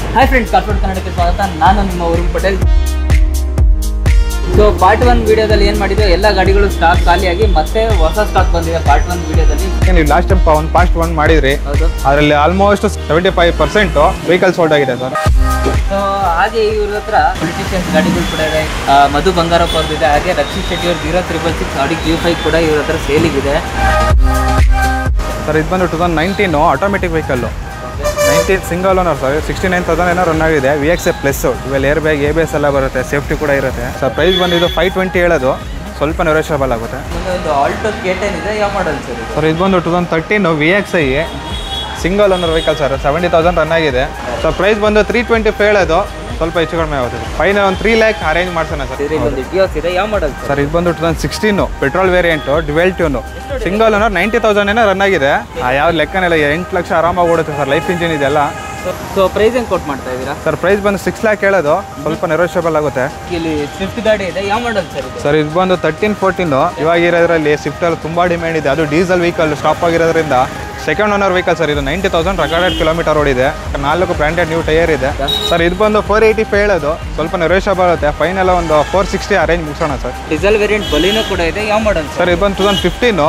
Hi friends corporate ಕನ್ನಡಕ್ಕೆ ಸ್ವಾಗತ ನಾನು ನಿಮ್ಮ Varun Patel so part one ವಿಡಿಯೋದಲ್ಲಿ ಏನು ಮಾಡಿದ್ದು ಎಲ್ಲ ಗಾಡಿಗಳು ಸ್ಟಾಕ್ ಖಾಲಿಯಾಗಿ ಮತ್ತೆ ಹೊಸ ಸ್ಟಾಕ್ ಬಂದಿದೆ ಪಾರ್ಟ್ ಒನ್ ವಿಡಿಯೋದಲ್ಲಿ ನೀವು ಲಾಸ್ಟ್ ಟೈಮ್ ಒಂದು ಪಾಸ್ಟ್ ಒನ್ ಮಾಡಿದ್ರಿ ಹೌದು ಅದರಲ್ಲಿ almost seventy five percent vehicle sold ಆಗಿದೆ ಸರ್ ಸೊ ಹಾಗೆ ಇವ್ರ ಹತ್ರ ಪೊಲಿಟಿಷಿಯನ್ಸ್ ಗಾಡಿಗಳು ಕೂಡ ಇದೆ ಆ, ಮಧು ಬಂಗಾರಪ್ಪ ಅವ್ರದ್ದು ಇದೆ ಹಾಗೆ ರಕ್ಷಿತ್ ಶೆಟ್ಟಿ ಅವ್ರ zero triple six Audi Q five ಕೂಡ ಇವ್ರ ಹತ್ರ ಸೇಲಿಗಿದೆ ಸರ್ ಇದು ಬಂದು two thousand nineteen automatic vehicle nineteen single owner sir sixty nine thousand ಏನೋ ರನ್ ಆಗಿದೆ ವಿ ಎಕ್ಸ್ ಎ ಪ್ಲಸ್ ಇವೆಲ್ಲ air bag A B S ಎಲ್ಲ ಬರುತ್ತೆ ಸೇಫ್ಟಿ ಕೂಡ ಇರುತ್ತೆ ಸರ್ ಪ್ರೈಸ್ ಬಂದಿದ್ದು ಫೈವ್ ಟ್ವೆಂಟಿ ಹೇಳೋದು ಸ್ವಲ್ಪ ನೆರೋಷಬಲ್ ಆಗುತ್ತೆ ಮುಂದೆ ಒಂದು ಆಲ್ಟೋ ಕೇಟನ್ ಇದೆ ಯಾವ ಮಾಡಲ್ ಸರ್ ಇದು ಸರ್ ಇದು ಬಂದು two thousand thirteen V X I single owner vehicle sir seventy thousand run ಆಗಿದೆ ಸರ್ ಪ್ರೈಸ್ ಬಂದು ತ್ರೀ ಟ್ವೆಂಟಿ ಫೈವ್ ಹೇಳೋದು ಸ್ವಲ್ಪ ಹೆಚ್ಚು ಕಡಿಮೆ ಆಗುತ್ತೆ ಫೈನಲ್ ಒಂದು ತ್ರೀ ಲ್ಯಾಕ್ ಅರೇಂಜ್ ಮಾಡ್ಸೋಣ ಸರ್ ಇದ್ರಲ್ಲಿ ಒಂದು ಇಟಿಯೋಸ್ ಇದೆ ಯಾವ ಮಾಡಲ್ ಸರ್ ಸರ್ ಇದು ಬಂದು two thousand sixteen petrol variant dual tone single owner ninety thousand ಏನೋ ರನ್ ಆಗಿದೆ ಆ ಯಾವ ಲೆಕ್ಕನೆಲ್ಲ ಎಂಟು ಲಕ್ಷ ಆರಾಮಾಗಿ ಓಡುತ್ತೆ ಸರ್ ಲೈಫ್ ಇಂಜಿನ್ ಇದೆಲ್ಲ ಸೊ ಪ್ರೈಸ್ ಹೆಂಗೆ ಕೊಟ್ ಮಾಡ್ತಾ ಇದ್ದೀರಾ ಸರ್ ಪ್ರೈಸ್ ಬಂದು ಸಿಕ್ಸ್ ಲ್ಯಾಕ್ ಹೇಳೋದು ಸ್ವಲ್ಪ ನೆರೋಷಬಲ್ ಆಗುತ್ತೆ ಇಲ್ಲಿ ಸ್ವಿಫ್ಟ್ ಗಾಡಿ ಇದೆ ಯಾವ ಮಾಡಲ್ ಸರ್ ಇದು ಸರ್ ಇದು ಬಂದು ತರ್ಟೀನ್ ಫೋರ್ಟೀನು ಇವಾಗ ಇರೋದ್ರಲ್ಲಿ ಸ್ವಿಫ್ಟಲ್ಲಿ ತುಂಬ ಡಿಮ್ಯಾಂಡ್ ಇದೆ ಅದು ಡೀಸೆಲ್ ವೆಹಿಕಲ್ ಸ್ಟಾಪ್ ಆಗಿರೋದ್ರಿಂದ ಸೆಕೆಂಡ್ ಓನರ್ ವೆಹಿಕಲ್ ಸರ್ ಇದು ನೈಂಟಿ ತೌಸಂಡ್ ರೆಕಾರ್ಡೆಡ್ ಕಿಲೋಮೀಟರ್ ಓಡಿದೆ ನಾಲ್ಕು ಬ್ರ್ಯಾಂಡೆಡ್ ನ್ಯೂ ಟೈರ್ ಇದೆ ಸರ್ ಇದು ಬಂದು ಫೋರ್ ಏಯ್ಟಿ ಫೈವ್ ಹೇಳೋದು ಸ್ವಲ್ಪ ನೆರೋಷಬಲ್ ಆಗುತ್ತೆ ಫೈನಲ್ ಒಂದು ಫೋರ್ ಸಿಕ್ಸ್ಟಿ ಅರೇಂಜ್ ಮುಗಿಸೋಣ ಸರ್ ಡೀಸೆಲ್ ವೇರಿಯಂಟ್ ಬಲಿನೋ ಕೂಡ ಇದೆ ಯಾವ ಮಾಡಲ್ ಸರ್ ಸರ್ ಇದು ಬಂದು two thousand fifteen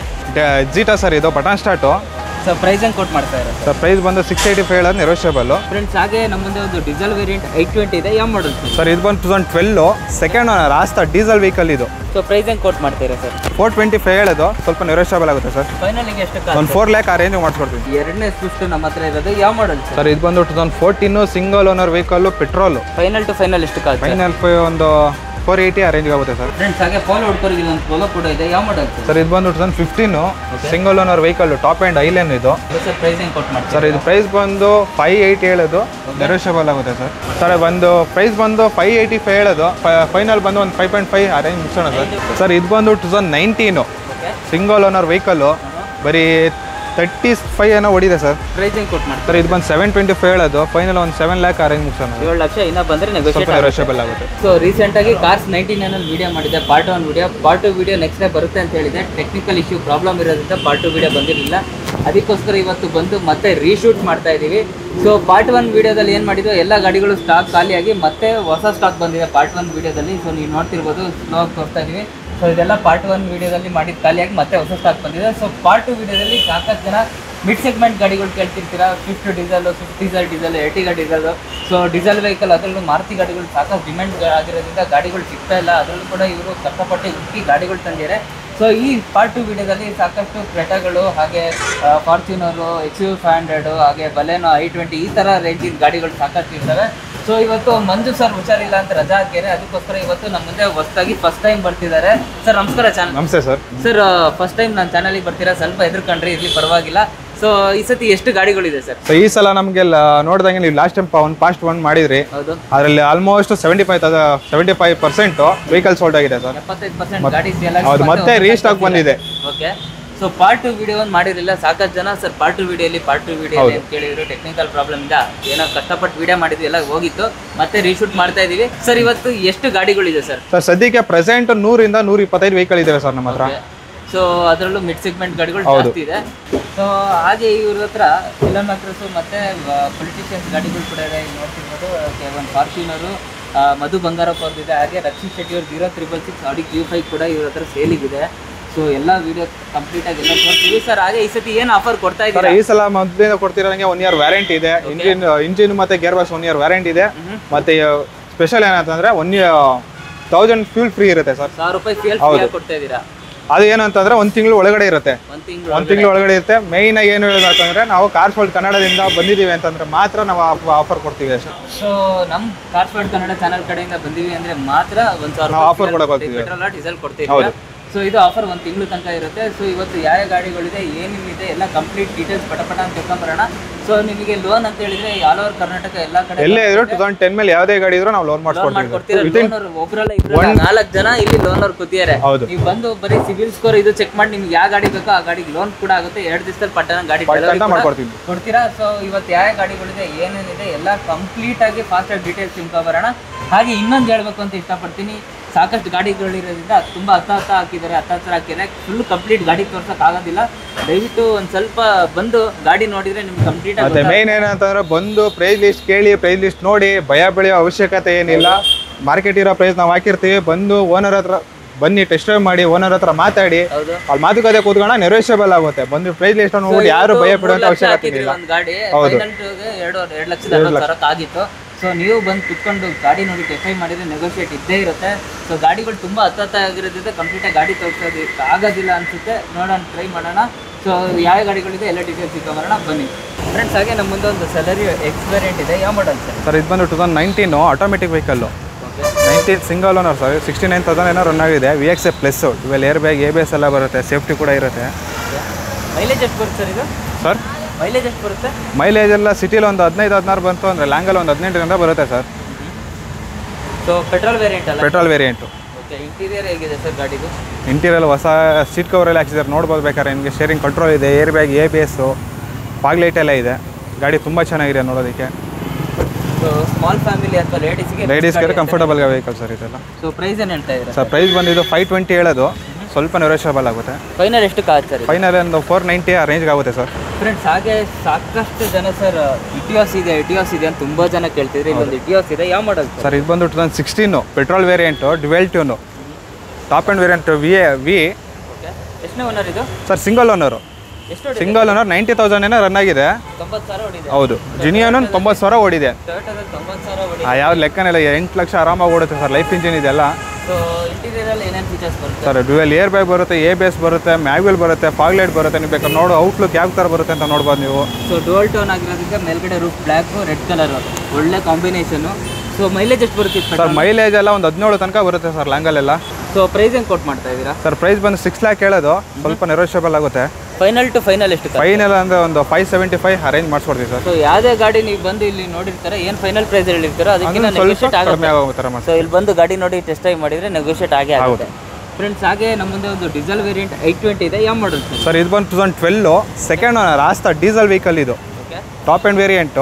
Zeta sir ಇದು ಬಟನ್ ಸ್ಟಾರ್ಟು ಸೊ ಪ್ರೈಸ್ ಹೆಂಗೆ ಕೊಟ್ ಮಾಡ್ತಾ ಇರೋದು ಸರ್ ಪ್ರೈಸ್ ಬಂದು ಸಿಕ್ಸ್ ಏಯ್ಟಿ ಫೈವ್ ಹೇಳೋದು ನೆರೋಷಿಯಬಲ್ ಫ್ರೆಂಡ್ಸ್ ಹಾಗೆ ನಮ್ಮ ಮುಂದೆ ಒಂದು ಡೀಸೆಲ್ ವೇರಿಯಂಟ್ ಐಟ್ ಟ್ವೆಂಟಿ ಇದೆ ಯಾವ ಮಾಡಲ್ ಸರ್ ಸರ್ ಇದು ಬಂದು two thousand twelve second owner ಆಸ್ತಾ diesel vehicle ಇದು ಸೊ ಪ್ರೈಸ್ ಹೆಂಗೆ ಕೊಟ್ ಮಾಡ್ತೀರಾ ಸರ್ ಫೋರ್ ಟ್ವೆಂಟಿ ಫೈವ್ ಹೇಳೋದು ಸ್ವಲ್ಪ ನೆರೋಷಿಯಬಲ್ ಆಗುತ್ತೆ ಸರ್ ಫೈನಲಿಗೆ ಎಷ್ಟು ಒಂದು ಫೋರ್ ಲ್ಯಾಕ್ ಆ ರೇಂಜ್ ಮಾಡಿಸ್ಕೊಡ್ತೀನಿ ಎರಡನೇ ಸ್ವಿಫ್ಟ್ ನಮ್ಮ ಹತ್ರ ಇರೋದು ಯಾವ ಮಾಡಲ್ ಸರ್ ಸರ್ ಇದು ಬಂದು two thousand fourteen single owner vehicle petrol final to final ಎಷ್ಟು ಕಾಲ್ ಫೈನಲ್ ಒಂದು ಫೋರ್ ಏಯ್ಟಿ ಆ ರೇಂಜ್ಗೆ ಆಗುತ್ತೆ ಸರ್ ಫ್ರೆಂಡ್ಸ್ ಹಾಗೆ ಫಾಲೋ ಹುಡ್ಕೋರಿಗೆ ಒಂದು ಪೋಲೋ ಕೂಡ ಇದೆ ಯಾವ ಮಾಡಲ್ ಸರ್ ಸರ್ ಇದು ಬಂದು two thousand fifteen single owner vehicle top and ಐಲೇನ್ ಇದು ಸರ್ ಪ್ರೈಸ್ ಹೆಂಗೆ ಕೊಟ್ ಮಾಡ್ತಾರೆ ಸರ್ ಇದು ಪ್ರೈಸ್ ಬಂದು ಫೈವ್ ಏಯ್ಟಿ ಹೇಳೋದು ನೆರೋಷಿಯಬಲ್ ಆಗುತ್ತೆ ಸರ್ ಸರ್ ಬಂದು ಪ್ರೈಸ್ ಬಂದು ಫೈವ್ ಏಯ್ಟಿ ಫೈವ್ ಹೇಳೋದು ಫೈನಲ್ ಬಂದು ಒಂದು ಫೈವ್ ಪಾಯಿಂಟ್ ಫೈವ್ ಅರೇಂಜ್ ಮುಗಿಸೋಣ ಸರ್ ಸರ್ ಇದು ಬಂದು two thousand nineteen okay single owner vehicle ಬರೀ ತರ್ಟಿ ಫೈವ್ ಏನೋ ಓಡಿದೆ ಸರ್ ಪ್ರೈಸ್ ಹೆಂಗೆ ಕೊಟ್ ಮಾಡ್ತಾರೆ ಸರ್ ಇದು ಬಂದು ಸೆವೆನ್ ಟ್ವೆಂಟಿ ಫೈವ್ ಹೇಳೋದು ಫೈನಲ್ ಒಂದು ಸೆವೆನ್ ಲ್ಯಾಕ್ ಅರೇಂಜ್ ಮುಗಿಸೋಣ ಏಳು ಲಕ್ಷ ಇನ್ನೂ ಬಂದರೆ ಸ್ವಲ್ಪ ನೆಗೋಷಿಯೇಟ್ ನೆರೋಷಿಯಬಲ್ ಆಗುತ್ತೆ ಸೊ ರೀಸೆಂಟಾಗಿ ಕಾರ್ಸ್ ನೈಂಟಿ ನೈನಲ್ಲಿ ವಿಡಿಯೋ ಮಾಡಿದೆ part one video part two video next day ಬರುತ್ತೆ ಅಂತ ಹೇಳಿದೆ ಟೆಕ್ನಿಕಲ್ ಇಶ್ಯೂ ಪ್ರಾಬ್ಲಮ್ ಇರೋದ್ರಿಂದ ಪಾರ್ಟ್ ಟು ವಿಡಿಯೋ ಬಂದಿರಲಿಲ್ಲ ಅದಕ್ಕೋಸ್ಕರ ಇವತ್ತು ಬಂದು ಮತ್ತೆ ರೀಶೂಟ್ ಮಾಡ್ತಾ ಇದ್ದೀವಿ ಸೊ ಪಾರ್ಟ್ ಒನ್ ವಿಡಿಯೋದಲ್ಲಿ ಏನು ಮಾಡಿದ್ದು ಎಲ್ಲ ಗಾಡಿಗಳು ಸ್ಟಾಕ್ ಖಾಲಿಯಾಗಿ ಮತ್ತೆ ಹೊಸ ಸ್ಟಾಕ್ ಬಂದಿದೆ ಪಾರ್ಟ್ ಒನ್ ವಿಡಿಯೋದಲ್ಲಿ ಸೊ ನೀವು ನೋಡ್ತಿರ್ಬೋದು ಸ್ಲೋ ಆಗಿ ತೋರಿಸ್ತಾ ಇದ್ದೀವಿ ಸೊ ಇದೆಲ್ಲ ಪಾರ್ಟ್ ಒನ್ ವಿಡಿಯೋದಲ್ಲಿ ಮಾಡಿದ್ದು ಖಾಲಿಯಾಗಿ ಮತ್ತೆ ಹೊಸ ಸ್ಟಾಕ್ ಬಂದಿದೆ ಸೊ ಪಾರ್ಟ್ ಟು ವಿಡಿಯೋದಲ್ಲಿ ಸಾಕಷ್ಟು ಜನ ಮಿಡ್ ಸೆಗ್ಮೆಂಟ್ ಗಾಡಿಗಳು ಕೇಳ್ತಿರ್ತೀರಾ Swift diesel Swift diesel diesel Ertiga diesel so diesel vehicle ಅದರಲ್ಲೂ ಮಾರುತಿ ಗಾಡಿಗಳು ಸಾಕಷ್ಟು ಡಿಮ್ಯಾಂಡ್ ಆಗಿರೋದ್ರಿಂದ ಗಾಡಿಗಳು ಸಿಗ್ತಾ ಇಲ್ಲ ಅದರಲ್ಲೂ ಕೂಡ ಇವರು ಕಷ್ಟಪಟ್ಟು ಹುಡುಕಿ ಗಾಡಿಗಳು ತಂದಿದ್ದಾರೆ ಸೊ ಈ ಪಾರ್ಟ್ ಟು ವಿಡಿಯೋದಲ್ಲಿ ಸಾಕಷ್ಟು ಕ್ರೆಟಾಗಳು ಹಾಗೆ Fortuner X U five hundred ಹಾಗೆ ಬಲೆನೋ ಐ ಟ್ವೆಂಟಿ ಈ ಥರ ರೇಂಜಿನ ಗಾಡಿಗಳು ಸಾಕಷ್ಟು ಇರ್ತವೆ ಸೊ ಇವತ್ತು ಮಂಜು ಸರ್ ಹುಷಾರಿಲ್ಲ ಅಂತ ರಜಾ ಹಾಕಿದ್ದಾರೆ ಅದಕ್ಕೋಸ್ಕರ ಇವತ್ತು ನಮ್ಮ ಮುಂದೆ ಹೊಸದಾಗಿ ಫಸ್ಟ್ ಟೈಮ್ ಬರ್ತಿದ್ದಾರೆ ಸರ್ ನಮಸ್ಕಾರ ಚಾನಲ್ ನಮಸ್ತೆ ಸರ್ ಸರ್ ಫಸ್ಟ್ ಟೈಮ್ ನನ್ನ ಚಾನಲಿಗೆ ಬರ್ತೀರಾ ಸ್ವಲ್ಪ ಎದುರ್ಕೊಂಡ್ರಿ ಇರ್ಲಿ ಪರವಾಗಿಲ್ಲ ಸೊ ಈ ಸತಿ ಎಷ್ಟು ಗಾಡಿಗಳಿದೆ ಸರ್ ಸೊ ಈ ಸಲ ನಮಗೆ ನೋಡಿದಂಗೆ ನೀವು ಲಾಸ್ಟ್ ಟೈಮ್ ಒಂದು ಪಾಸ್ಟ್ ಒನ್ ಮಾಡಿದ್ರಿ ಹೌದು ಅದರಲ್ಲಿ almost seventy five seventy five percent vehicle sold ಆಗಿದೆ ಸರ್ ಎಪ್ಪತ್ತೈದು ಪರ್ಸೆಂಟ್ ಗಾಡಿ ಸೇಲ್ ಹೌದು ಮತ್ತೆ ರೀಸ್ಟಾಕ್ ಬಂದಿದೆ okay so part two video ಒಂದು ಮಾಡಿರಲಿಲ್ಲ ಸಾಕಷ್ಟು ಜನ ಸರ್ ಪಾರ್ಟ್ ಟು ವಿಡಿಯೋಲಿ ಪಾರ್ಟ್ ಟು ವಿಡಿಯೋ ಅಂತ ಕೇಳಿದ್ರು ಟೆಕ್ನಿಕಲ್ ಪ್ರಾಬ್ಲಮ್ ಇಂದ ಏನೋ ಕಷ್ಟಪಟ್ಟು ವಿಡಿಯೋ ಮಾಡಿದ್ವಿ ಎಲ್ಲ ಹೋಗಿತ್ತು ಮತ್ತೆ ರೀಶೂಟ್ ಮಾಡ್ತಾ ಇದೀವಿ ಸರ್ ಇವತ್ತು ಎಷ್ಟು ಗಾಡಿಗಳಿದೆ ಸರ್ ಸರ್ ಸದ್ಯಕ್ಕೆ ಪ್ರೆಸೆಂಟ್ ನೂರಿಂದ ನೂರ ಇಪ್ಪತ್ತೈದು ವೆಹಿಕಲ್ ಇದಾವೆ ಸರ್ ನಮ್ಮ ಹತ್ರ ಸೊ ಅದರಲ್ಲೂ ಮಿಡ್ ಸೆಗ್ಮೆಂಟ್ ಗಾಡಿಗಳು ಜಾಸ್ತಿ ಇದೆ ಸೊ ಹಾಗೆ ಇವ್ರ ಹತ್ರ ಫಿಲಮ್ ಆಕ್ಟ್ರೆಸ್ ಮತ್ತೆ ಪೊಲಿಟಿಷಿಯನ್ಸ್ ಗಾಡಿಗಳು ಕೂಡ ಇದೆ ಇಲ್ಲಿ ನೋಡ್ತಿರ್ಬೋದು Okay, ಒಂದು ಫಾರ್ಚುನರು ಮಧು ಬಂಗಾರಪ್ಪ ಅವ್ರದ್ದಿದೆ ಹಾಗೆ ರಕ್ಷಿತ್ ಶೆಟ್ಟಿ ಅವ್ರ zero triple six Audi Q five ಕೂಡ ಇವ್ರ ಹತ್ರ ಸೇಲಿಗಿದೆ ಸೊ ಎಲ್ಲ ವಿಡಿಯೋ ಕಂಪ್ಲೀಟ್ ಆಗಿ ಎಲ್ಲ ತೋರಿಸ್ತೀವಿ ಸರ್ ಹಾಗೆ ಈ ಸತಿ ಏನು ಆಫರ್ ಕೊಡ್ತಾ ಸರ್ ಇದ್ದೀರಾ ಈ ಸಲ ಮೊದಲಿಂದ ಕೊಡ್ತಿರೋಂಗೆ ಒನ್ ಇಯರ್ ವ್ಯಾರಂಟಿ ಇದೆ ಇಂಜಿನ್ ಇಂಜಿನ್ ಮತ್ತೆ gear box one year warranty ಇದೆ ಮತ್ತೆ ಸ್ಪೆಷಲ್ ಏನಂತಂದ್ರೆ one year thousand fuel free ಇರುತ್ತೆ ಸರ್ ಸಾವಿರ ರೂಪಾಯಿ ಫೇಲ್ ಫ್ರೀ ಕೊಡ್ತಾ ಇದ್ದೀರಾ ಅದು ಏನಂತಂದ್ರೆ ಒಂದು ತಿಂಗಳು ಒಳಗಡೆ ಇರುತ್ತೆ ಒಂದು ತಿಂಗಳು ಒಂದು ತಿಂಗಳು ಒಳಗಡೆ ಇರುತ್ತೆ ಮೇಯ್ನ್ ಆಗಿ ಏನು ಹೇಳೋದಂತಂದ್ರೆ ನಾವು ಕಾರ್ಫೋಲ್ಡ್ ಕನ್ನಡದಿಂದ ಬಂದಿದ್ದೀವಿ ಅಂತಂದ್ರೆ ಮಾತ್ರ ನಾವು ಆಫರ್ ಕೊಡ್ತೀವಿ ಅಷ್ಟೇ ಸೊ ನಮ್ಮ ಕಾರ್ಪೊರೇಟ್ ಕನ್ನಡ ಚಾನಲ್ ಕಡೆಯಿಂದ ಬಂದಿವಿ ಅಂದ್ರೆ ಮಾತ್ರ ಒಂದ್ ಸಾವಿರ ನಾವು offer ಕೊಡಕ್ ಹೋಗ್ತೀವಿ. ಪೆಟ್ರೋಲ್ ಡೀಸೆಲ್ ಕೊಡ್ತೀವಿ ಸೊ ಇದು ಆಫರ್ ಒಂದು ತಿಂಗಳು ತನಕ ಇರುತ್ತೆ ಸೊ ಇವತ್ತು ಯಾವ ಯಾವ ಗಾಡಿಗಳಿದೆ ಏನೇನಿದೆ ಎಲ್ಲ ಕಂಪ್ಲೀಟ್ ಡೀಟೇಲ್ಸ್ ಪಟಪಟ ಅಂತ ತಿಳ್ಕೊಂಬರೋಣ ಸೊ ನಿಮಗೆ ಲೋನ್ ಅಂತ ಹೇಳಿದ್ರೆ ಆಲ್ ಓವರ್ ಕರ್ನಾಟಕ ಎಲ್ಲ ಕಡೆ ಎಲ್ಲೇ ಇದ್ರು ಟೂ ತೌಸಂಡ್ ಟೆನ್ ಮೇಲೆ ಯಾವುದೇ ಗಾಡಿ ಇದ್ರು ನಾವು ಲೋನ್ ಲೋನ್ ಮಾಡಿಸ್ಕೊಡ್ತೀವಿ ಮಾಡ್ಕೊಡ್ತೀರಾ ಲೋನ್ ಒಬ್ರಲ್ಲ ಇಬ್ರಲ್ಲ ನಾಲ್ಕು ಜನ ಇಲ್ಲಿ ಲೋನ್ ಅವ್ರು ಕೂತಿದ್ದಾರೆ ಹೌದು. ನೀವು ಬಂದು ಬರೀ ಸಿವಿಲ್ ಸ್ಕೋರ್ ಇದು ಚೆಕ್ ಮಾಡಿ ನಿಮ್ಗೆ ಯಾವ ಗಾಡಿ ಬೇಕೋ ಆ ಗಾಡಿಗೆ ಲೋನ್ ಕೂಡ ಆಗುತ್ತೆ ಎರಡು ದಿವಸದಲ್ಲಿ ಪಟ್ಟಣ ಗಾಡಿ delivery ಅಂತ ಕೂಡ ಮಾಡ್ಕೊಡ್ತೀವಿ ಕೊಡ್ತೀರಾ ಸೊ ಇವತ್ತು ಯಾವ ಗಾಡಿಗಳಿದೆ ಏನೇನಿದೆ ಎಲ್ಲ ಕಂಪ್ಲೀಟ್ ಆಗಿ ಫಾಸ್ಟ್ ಆಗಿ ಡೀಟೇಲ್ಸ್ ತಿಳ್ಕೊಬರೋಣ ಹಾಗೆ ಇನ್ನೊಂದು ಹೇಳ್ಬೇಕು ಅಂತ ಇಷ್ಟಪಡ್ತೀನಿ ಸಾಕಷ್ಟು ಗಾಡಿಗಳಿರೋದ್ರಿಂದ ತುಂಬ ಹತ್ತ ಹತ್ತ ಹಾಕಿದ್ದಾರೆ ಹತ್ತ ಹತ್ರ ಹಾಕಿದ್ದಾರೆ ಫುಲ್ ಕಂಪ್ಲೀಟ್ ಗಾಡಿ ತೋರ್ಸಕ್ ಆಗೋದಿಲ್ಲ ದಯವಿಟ್ಟು ಒಂದು ಸ್ವಲ್ಪ ಬಂದು ಗಾಡಿ ನೋಡಿದ್ರೆ ನಿಮ್ಗೆ ಕಂಪ್ಲೀಟ್ ಮತ್ತೆ ಮೇನ್ ಏನಂತಂದ್ರೆ ಬಂದು ಪ್ರೈಸ್ ಲಿಸ್ಟ್ ಕೇಳಿ ಪ್ರೈಸ್ ಲಿಸ್ಟ್ ನೋಡಿ ಭಯ ಬೆಳೆಯೋ ಅವಶ್ಯಕತೆ ಏನಿಲ್ಲ ಮಾರ್ಕೆಟ್ ಇರೋ ಪ್ರೈಸ್ ನಾವು ಹಾಕಿರ್ತೀವಿ ಬಂದು ಓನರ್ ಹತ್ರ ಬನ್ನಿ ಟೆಸ್ಟ್ ಡ್ರೈವ್ ಮಾಡಿ ಓನರ್ ಹತ್ರ ಮಾತಾಡಿ ಹೌದು ಅಲ್ಲಿ ಮಾತುಕತೆ ಕೂತ್ಕೊಂಡ ನೆರೋಷಿಯಬಲ್ ಆಗುತ್ತೆ ಬಂದು ಪ್ರೈಸ್ ಲಿಸ್ಟ್ ನೋಡಿ ಯಾರು ಭಯ ಪಡುವಂತ ಅವಶ್ಯಕತೆ ಇಲ್ಲ ಒಂದು ಗಾಡಿ ಹೌದು. ಫೈನಲ್ ಎರಡು ಎರಡು ಲಕ್ಷದ ಅರವತ್ತು ಸಾವಿರಕ್ಕೆ ಆಗಿತ್ತು ಸೊ ನೀವು ಬಂದು ಕುತ್ಕೊಂಡು ಗಾಡಿ ನೋಡಿ ಟೆಸ್ಟ್ ಮಾಡಿದ್ರೆ ನೆಗೋಷಿಯೇಟ್ ಇದ್ದೇ ಇರುತ್ತೆ ಸೊ ಗಾಡಿಗಳು ತುಂಬ ಹತ್ತತ್ತ ಆಗಿರೋದ್ರಿಂದ ಕಂಪ್ಲೀಟಾಗಿ ಗಾಡಿ ತೋರಿಸೋದು ಆಗೋದಿಲ್ಲ ಅನ್ಸುತ್ತೆ ನೋಡೋಣ ಟ್ರೈ ಮಾಡೋಣ ಸೊ ಯಾವ ಗಾಡಿಗಳಿದೆ ಎಲ್ಲ ಡೀಟೇಲ್ಸ್ ಇಟ್ಕೊಂಬರೋಣ ಬನ್ನಿ ಫ್ರೆಂಡ್ಸ್ ಹಾಗೆ ನಮ್ಮ ಮುಂದೆ ಒಂದು ಸೆಲರಿ ಎಕ್ಸ್ಪೀರಿಯಂಟ್ ಇದೆ ಯಾವ ಮಾಡಲ್ ಸರ್ ಸರ್ ಇದು ಬಂದು two thousand nineteen automatic vehicle okay nineteen single owner sir sixty nine thousand ಏನೋ ರನ್ ಆಗಿದೆ ವಿ ಎಕ್ಸ್ ಎ ಪ್ಲಸ್ ಇವೆಲ್ಲ air bag A B S ಎಲ್ಲ ಬರುತ್ತೆ ಸೇಫ್ಟಿ ಕೂಡ ಇರುತ್ತೆ ಮೈಲೇಜ್ ಎಷ್ಟು ಬರುತ್ತೆ ಸರ್ ಇದು ಸರ್ ಮೈಲೇಜ್ ಎಷ್ಟು ಬರುತ್ತೆ ಮೈಲೇಜ್ ಎಲ್ಲ ಸಿಟಿಲಿ ಒಂದು ಹದಿನೈದು ಹದಿನಾರು ಬಂತು ಅಂದರೆ ಲ್ಯಾಂಗಲ್ಲಿ ಒಂದು ಹದಿನೆಂಟರಿಂದ ಬರುತ್ತೆ ಸರ್ ಸೊ ಪೆಟ್ರೋಲ್ ವೇರಿಯಂಟ್ ಅಲ್ಲ ಪೆಟ್ರೋಲ್ ವೇರಿಯಂಟು ಓಕೆ ಇಂಟೀರಿಯರ್ ಹೇಗಿದೆ ಸರ್ ಗಾಡಿದು ಇಂಟೀರಿಯಲ್ ಹೊಸ ಸೀಟ್ ಕವರೆಲ್ಲ ಹಾಕ್ಸಿದ್ದಾರೆ ನೋಡ್ಬೋದು ಬೇಕಾದ್ರೆ ನಿಮಗೆ ಶೇರಿಂಗ್ ಕಂಟ್ರೋಲ್ ಇದೆ air bag A B S fog light ಎಲ್ಲ ಇದೆ ಗಾಡಿ ತುಂಬ ಚೆನ್ನಾಗಿದೆ ನೋಡೋದಕ್ಕೆ ಸೊ ಸ್ಮಾಲ್ ಫ್ಯಾಮಿಲಿ ಅಥವಾ ಲೇಡೀಸ್ಗೆ ಲೇಡೀಸ್ಗೆ ಕಂಫರ್ಟಬಲ್ ವೆಹಿಕಲ್ ಸರ್ ಇದೆಲ್ಲ ಸೊ ಪ್ರೈಸ್ ಏನು ಹೇಳ್ತಾ ಇದ್ದೀರಾ ಸರ್ ಪ್ರೈಸ್ ಬಂದಿದ್ದು ಫೈವ್ ಟ್ವೆಂಟಿ ಹೇಳೋದು ಸ್ವಲ್ಪ ನೆರೋಷಬಲ್ ಆಗುತ್ತೆ ಫೈನಲ್ ಎಷ್ಟು ಕಾಸ್ಟ್ ಸರ್ ಫೈನಲ್ ಒಂದು ಫೋರ್ ನೈಂಟಿ ಆ ರೇಂಜ್ಗೆ ಆಗುತ್ತೆ ಸರ್ ಫ್ರೆಂಡ್ಸ್ ಹಾಗೆ ಸಾಕಷ್ಟು ಜನ ಸರ್ ಇಟಿಯೋಸ್ ಇದೆ ಇಟಿಯೋಸ್ ಇದೆ ಅಂತ ತುಂಬಾ ಜನ ಕೇಳ್ತಿದ್ರೆ ಇಲ್ಲೊಂದು ಇಟಿಯೋಸ್ ಇದೆ ಯಾವ ಮಾಡಲ್ ಸರ್ ಸರ್ ಇದು ಬಂದು two thousand sixteen petrol variant dual tone top and variant V A V okay ಎಷ್ಟನೇ ಓನರ್ ಇದು ಸರ್ ಸಿಂಗಲ್ ಓನರು ಎಷ್ಟು ಹೊಡಿದೆ ಸಿಂಗಲ್ ಓನರ್ ನೈಂಟಿ ತೌಸಂಡ್ ಏನೋ ರನ್ ಆಗಿದೆ ತೊಂಬತ್ತು ಸಾವಿರ ಹೊಡಿದೆ ಹೌದು ಜಿನಿಯೋನು ತೊಂಬತ್ತು ಸಾವಿರ ಓಡಿದೆ ಟೊಯೋಟೋದಲ್ಲಿ ತೊಂಬತ್ತು ಸಾವಿರ ಹೊಡಿದೆ ಆ ಯಾವ ಲೆಕ್ಕನಿಲ್ಲ ಎಂಟು ಲಕ್ಷ ಆರಾಮಾಗಿ ಓಡುತ್ತೆ ಸರ್ ಲೈಫ್ ಇಂಜಿನ್ ಇದೆಲ್ಲ ಸೊ ಇಂಟೀರಿಯರಲ್ಲಿ ಏನೇನು ಫೀಚರ್ಸ್ ಬರುತ್ತೆ ಸರ್ ಡ್ಯುವೆಲ್ ಏರ್ ಬ್ಯಾಗ್ ಬರುತ್ತೆ ಎ ಬೇಸ್ ಬರುತ್ತೆ ಮ್ಯಾಗ್ವೆಲ್ ಬರುತ್ತೆ ಫಾಗ್ಲೈಟ್ ಬರುತ್ತೆ ನೀವು ಬೇಕಾದ್ರೆ ನೋಡು ಔಟ್ಲುಕ್ ಯಾವ ಥರ ಬರುತ್ತೆ ಅಂತ ನೋಡ್ಬೋದು ನೀವು ಸೊ ಡುವಲ್ ಟೋನ್ ಆಗಿರೋದ್ರಿಂದ ಮೇಲ್ಗಡೆ ರೂಫ್ ಬ್ಲ್ಯಾಕು ರೆಡ್ ಕಲರ್ ಒಳ್ಳೆ ಕಾಂಬಿನೇಷನು ಸೊ ಮೈಲೇಜ್ ಎಷ್ಟು ಬರುತ್ತೆ ಸರ್ ಮೈಲೇಜ್ ಎಲ್ಲ ಒಂದು ಹದಿನೇಳು ತನಕ ಬರುತ್ತೆ ಸರ್ ಲ್ಯಾಂಗಲ್ಲೆಲ್ಲ ಸೊ ಪ್ರೈಸ್ ಹೆಂಗೆ ಕೊಟ್ಟು ಮಾಡ್ತಾ ಇದ್ದೀರಾ ಸರ್ ಪ್ರೈಸ್ ಬಂದು ಸಿಕ್ಸ್ ಲ್ಯಾಕ್ ಹೇಳೋದು ಸ್ವಲ್ಪ ನೆರೋಷಿಯಬಲ್ ಆಗುತ್ತೆ ಫೈನಲ್ ಟು ಫೈನಲ್ ಎಷ್ಟು ಫೈನಲ್ ಅಂದರೆ ಒಂದು ಫೈವ್ ಸೆವೆಂಟಿ ಫೈವ್ ಅರೇಂಜ್ ಮಾಡಿಸ್ಕೊಡ್ತೀವಿ ಸರ್ ಸೊ ಯಾವುದೇ ಗಾಡಿ ನೀವು ಬಂದು ಇಲ್ಲಿ ನೋಡಿರ್ತಾರೆ ಏನು ಫೈನಲ್ ಪ್ರೈಸ್ ಹೇಳಿರ್ತಾರೋ ಅದಕ್ಕಿಂತ ಅದನ್ನು ಸ್ವಲ್ಪ ನೆಗೋಷಿಯೇಟ್ ಆಗುತ್ತೆ ಕಡಿಮೆ ಆಗೋ ಥರ ಮಾಡಿ ಸೊ ಇಲ್ಲಿ ಬಂದು ಗಾಡಿ ನೋಡಿ ಟೆಸ್ಟ್ ಡ್ರೈವ್ ಮಾಡಿದ್ರೆ ನೆಗೋಷಿಯೇಟ್ ಆಗೇ ಆಗುತ್ತೆ ಫ್ರೆಂಡ್ಸ್ ಹಾಗೆ ನಮ್ಮ ಮುಂದೆ ಒಂದು ಡೀಸೆಲ್ ವೇರಿಯಂಟ್ ಐಟ್ ಟ್ವೆಂಟಿ ಇದೆ ಯಾವ ಮಾಡಲ್ ಸರ್ ಸರ್ ಇದು ಬಂದು two thousand twelve second owner ಆಸ್ತಾ diesel vehicle ಇದು ಓಕೆ ಟಾಪ್ ಆ್ಯಂಡ್ ವೇರಿಯಂಟು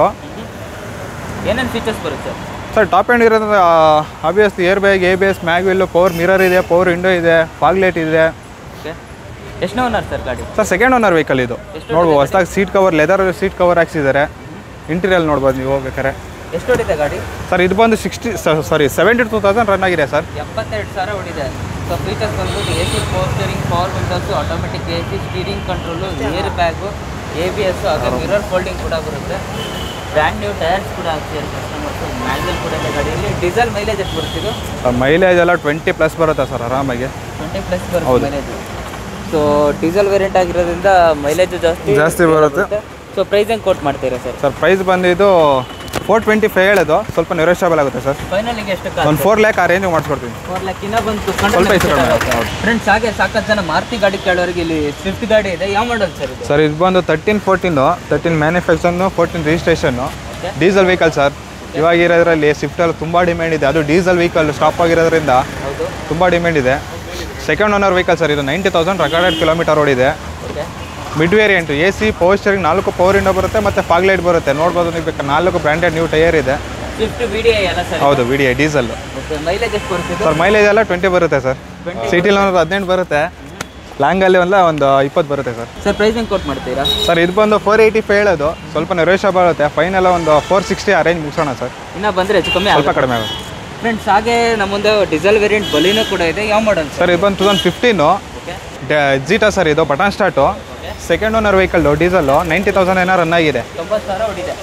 ಏನೇನು ಫೀಚರ್ಸ್ ಬರುತ್ತೆ ಸರ್ ಟಾಪ್ ಆ್ಯಂಡ್ ಇರೋದು obviously air bag A B S mag wheel power mirror ಇದೆ ಪವರ್ ವಿಂಡೋ ಇದೆ ಫಾಗ್ಲೈಟ್ ಇದೆ ಓಕೆ ಎಷ್ಟನೇ ಓನರ್ ಸರ್ ಗಾಡಿ ಸರ್ ಸೆಕೆಂಡ್ ಓನರ್ ವೆಹಿಕಲ್ ಇದು ನೋಡ್ಬೋದು ಹೊಸದಾಗಿ seat cover leather seat cover ಹಾಕ್ಸಿದ್ದಾರೆ ಇಂಟೀರಿಯಲ್ ನೋಡ್ಬೋದು ನೀವು ಬೇಕಾರೆ ಎಷ್ಟು ಹೊಡಿದೆ ಗಾಡಿ ಸರ್ ಇದು ಬಂದು sixty sorry seventy two thousand run ಆಗಿದೆ ಸರ್ ಎಪ್ಪತ್ತೆರಡು ಸಾವಿರ ಹೊಡಿದೆ ಸೊ ಫೀಚರ್ಸ್ ಬಂದ್ಬಿಟ್ಟು A C power steering power windows automatic A C steering control air bag A B S ಹಾಗೆ ಮಿರರ್ ಫೋಲ್ಡಿಂಗ್ ಕೂಡ ಬರುತ್ತೆ ಬ್ರ್ಯಾಂಡ್ ನ್ಯೂ ಟೈರ್ಸ್ ಕೂಡ ಹಾಕ್ಸಿದ್ದಾರೆ ಕಸ್ಟಮರ್ಸು ಮ್ಯಾನ್ಯಲ್ ಕೂಡ ಇದೆ ಗಾಡಿಯಲ್ಲಿ ಡೀಸೆಲ್ ಮೈಲೇಜ್ ಎಷ್ಟು ಬರ್ತಿದ್ದು ಮೈಲೇಜ್ ಎಲ್ಲ ಟ್ವೆಂಟಿ ಪ್ಲಸ್ ಬರುತ್ತೆ ಸರ್ ಆರಾಮಾಗಿ ಟ್ವೆಂಟಿ ಪ್ಲಸ್ ಬರುತ್ತೆ ಮೈಲೇಜ್ ಸೊ ಡೀಸೆಲ್ ವೇರಿಯಂಟ್ ಆಗಿರೋದ್ರಿಂದ ಮೈಲೇಜ್ ಜಾಸ್ತಿ ಜಾಸ್ತಿ ಬರುತ್ತೆ ಸೊ ಪ್ರೈಸ್ ಹೆಂಗೆ ಕೋಟ್ ಮಾಡ್ತೀರಾ ಸರ್ ಸರ್ ಪ್ರೈಸ್ ಬಂದಿದ್ದು ಫೋರ್ ಟ್ವೆಂಟಿ ಫೈವ್ ಹೇಳೋದು ಸ್ವಲ್ಪ ನೆರೋಷಿಯಬಲ್ ಆಗುತ್ತೆ ಸರ್ ಫೈನಲಿಗೆ ಎಷ್ಟು ಒಂದು ಫೋರ್ ಲ್ಯಾಕ್ ಆ ರೇಂಜಿಗೆ ಮಾಡಿಸ್ಕೊಡ್ತೀನಿ ಫೋರ್ ಲ್ಯಾಕಿನ ಬಂದು ಸ್ವಲ್ಪ ಹೆಚ್ಚು ಕಡಿಮೆ ಆಗುತ್ತೆ, ಹೌದು. ಫ್ರೆಂಡ್ಸ್ ಹಾಗೆ ಸಾಕಷ್ಟು ಜನ ಮಾರುತಿ ಗಾಡಿ ಕೇಳೋರಿಗೆ ಇಲ್ಲಿ ಸ್ವಿಫ್ಟ್ ಗಾಡಿ ಇದೆ ಯಾವ ಮಾಡಲ್ ಸರ್ ಇದು ಸರ್ ಇದು ಬಂದು thirteen fourteen thirteen manufacture fourteen registration Okay. Diesel vehicle sir ಇವಾಗ ಇರೋದ್ರಲ್ಲಿ ಸ್ವಿಫ್ಟಲ್ಲಿ ತುಂಬ ಡಿಮ್ಯಾಂಡ್ ಇದೆ ಅದು ಡೀಸೆಲ್ ವೆಹಿಕಲ್ ಸ್ಟಾಪ್ ಆಗಿರೋದ್ರಿಂದ ಹೌದು ತುಂಬ ಡಿಮ್ಯಾಂಡ್ ಇದೆ ಸೆಕೆಂಡ್ ಓನರ್ ವೆಹಿಕಲ್ ಸರ್ ಇದು ನೈಂಟಿ ತೌಸಂಡ್ ರೆಕಾರ್ಡೆಡ್ ಕಿಲೋಮೀಟರ್ ಓಡಿದೆ okay mid variant A C power steering ನಾಲ್ಕು ಪವರ್ ಇಂಡೋ ಬರುತ್ತೆ ಮತ್ತು ಫಾಗ್ಲೈಟ್ ಬರುತ್ತೆ ನೋಡ್ಬೋದು ನೀವು ಬೇಕಾದ್ರೆ ನಾಲ್ಕು ಬ್ರ್ಯಾಂಡೆಡ್ ನ್ಯೂ ಟೈರ್ ಇದೆ ಸ್ವಿಫ್ಟ್ ವಿ ಡಿ ಐ ಅಲ್ಲ ಸರ್ ಹೌದು V D I diesel okay mileage ಎಷ್ಟು ಬರ್ತಿದ್ದು ಸರ್ ಮೈಲೇಜ್ ಎಲ್ಲ ಟ್ವೆಂಟಿ ಬರುತ್ತೆ ಸರ್ ಸಿಟಿಲಿ ಒಂದು ಹದಿನೆಂಟು ಬರುತ್ತೆ ಲಾಂಗಲ್ಲಿ ಎಲ್ಲ ಒಂದು ಇಪ್ಪತ್ತು ಬರುತ್ತೆ ಸರ್ ಸರ್ ಪ್ರೈಸ್ ಹೆಂಗೆ ಕೋಟ್ ಮಾಡ್ತೀರಾ ಸರ್ ಇದು ಬಂದು ಫೋರ್ ಏಯ್ಟಿ ಫೈವ್ ಹೇಳೋದು ಸ್ವಲ್ಪ ನೆರೋಷಬಲ್ ಆಗುತ್ತೆ ಫೈನಲ್ ಒಂದು ಫೋರ್ ಸಿಕ್ಸ್ಟಿ ಅರೇಂಜ್ ಮುಗಿಸೋಣ ಸರ್ ಇನ್ನ ಬಂದರೆ ಹೆಚ್ಚು ಕಮ್ಮಿ ಸ್ವಲ್ಪ ಆಗುತ್ತೆ ಕಡಿಮೆ ಆಗುತ್ತೆ ಫ್ರೆಂಡ್ಸ್ ಹಾಗೆ ನಮ್ಮ ಮುಂದೆ ಡೀಸೆಲ್ ವೇರಿಯಂಟ್ ಬಲಿನೋ ಕೂಡ ಇದೆ ಯಾವ ಮಾಡಲ್ ಸರ್ ಸರ್ ಇದು ಬಂದು two thousand fifteen okay Zeta sir ಇದು button start second owner vehicle diesel ninety thousand ಏನೋ ರನ್ ಆಗಿದೆ ತೊಂಬತ್ತು ಸಾವಿರ ಹೊಡಿದೆ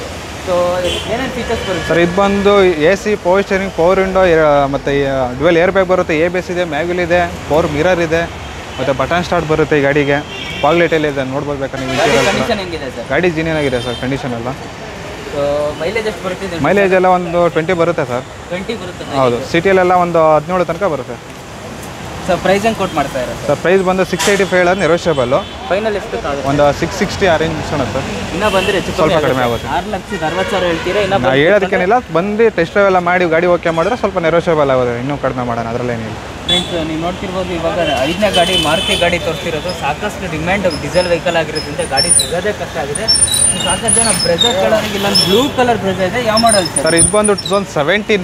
ಸೊ ಏನೇನು ಫೀಚರ್ಸ್ ಬರುತ್ತೆ ಸರ್ ಇದು ಬಂದು A C power steering power window ಮತ್ತು ಡ್ವೆಲ್ ಏರ್ ಬ್ಯಾಗ್ ಬರುತ್ತೆ ಎ ಬೇಸ್ ಇದೆ ಮ್ಯಾಗ್ವಿಲ್ ಇದೆ ಪವರ್ ಮಿರರ್ ಇದೆ ಮತ್ತು ಬಟನ್ ಸ್ಟಾರ್ಟ್ ಬರುತ್ತೆ ಈ ಗಾಡಿಗೆ ಪಾಗ್ಲೈಟಲ್ಲಿ ಇದೆ ನೋಡ್ಬೋದು ಬೇಕಾದ್ರೆ ನೀವು ಗಾಡಿ interior ಎಲ್ಲ. ಕಂಡೀಷನ್ ಹೆಂಗಿದೆ ಸರ್ ಗಾಡಿ ಜಿನಿಯನ್ ಆಗಿದೆ ಸರ್ ಕಂಡೀಷನ್ ಎಲ್ಲ ಸೊ ಮೈಲೇಜ್ ಎಷ್ಟು ಬರ್ತಿದೆ ಮೈಲೇಜ್ ಎಲ್ಲ ಒಂದು ಟ್ವೆಂಟಿ ಬರುತ್ತೆ ಸರ್ ಟ್ವೆಂಟಿ ಬರುತ್ತೆ ಹೌದು ಸಿಟಿಯಲ್ಲೆಲ್ಲ ಒಂದು ಹದಿನೇಳು ತನಕ ಬರುತ್ತೆ ಸೊ ಪ್ರೈಸ್ ಹೆಂಗೆ ಕೋಟ್ ಮಾಡ್ತಾ ಇರೋದು ಸರ್ ಪ್ರೈಸ್ ಬಂದು ಸಿಕ್ಸ್ ಏಯ್ಟಿ ಫೈವ್ ಹೇಳೋದು ನೆರೋಷಿಯಬಲ್ಲು ಫೈನಲ್ ಎಷ್ಟು ಆಗುತ್ತೆ ಒಂದು ಸಿಕ್ಸ್ ಸಿಕ್ಸ್ಟಿ ಅರೇಂಜ್ ಮುಗಿಸೋಣ ಸರ್ ಇನ್ನ ಬಂದ್ರೆ ಹೆಚ್ಚು ಸ್ವಲ್ಪ ಕಮ್ಮಿ ಕಡಿಮೆ ಆಗುತ್ತೆ ಆಗುತ್ತೆ. ಆರು ಲಕ್ಷದ ಅರವತ್ತು ಸಾವಿರ ಹೇಳ್ತೀರಾ ಇನ್ನ ನಾವು ಹೇಳೋದಕ್ಕೇನಿಲ್ಲ ಬಂದು ಟೆಸ್ಟ್ ಡ್ರೈವ್ ಎಲ್ಲ ಮಾಡಿ ಗಾಡಿ ಓಕೆ ಮಾಡಿದ್ರೆ ಸ್ವಲ್ಪ ನೆರೋಷಿಯಬಲ್ ಆಗೋದು ಇನ್ನೂ ಕಡಿಮೆ ಮಾಡೋಣ ಅದರಲ್ಲೇನಿಲ್ಲ ಫ್ರೆಂಡ್ಸ್ ನೀವು ನೋಡ್ತಿರ್ಬೋದು ಇವಾಗ ಐದನೇ ಗಾಡಿ ಮಾರುತಿ ಗಾಡಿ ತೋರಿಸ್ತಿರೋದು ಸಾಕಷ್ಟು ಡಿಮ್ಯಾಂಡ್ ಡೀಸೆಲ್ ವೆಹಿಕಲ್ ಆಗಿರೋದ್ರಿಂದ ಗಾಡಿ ಸಿಗೋದೇ ಕಷ್ಟ ಆಗಿದೆ ಸಾಕಷ್ಟು ಜನ ಬ್ರೆಜರ್ ಕಲರ್ ಇಲ್ಲೊಂದು ಬ್ಲೂ ಕಲರ್ ಬ್ರೆಜರ್ ಇದೆ ಯಾವ ಮಾಡಲ್ ಸರ್ ಸರ್ ಇದು ಬಂದು two thousand seventeen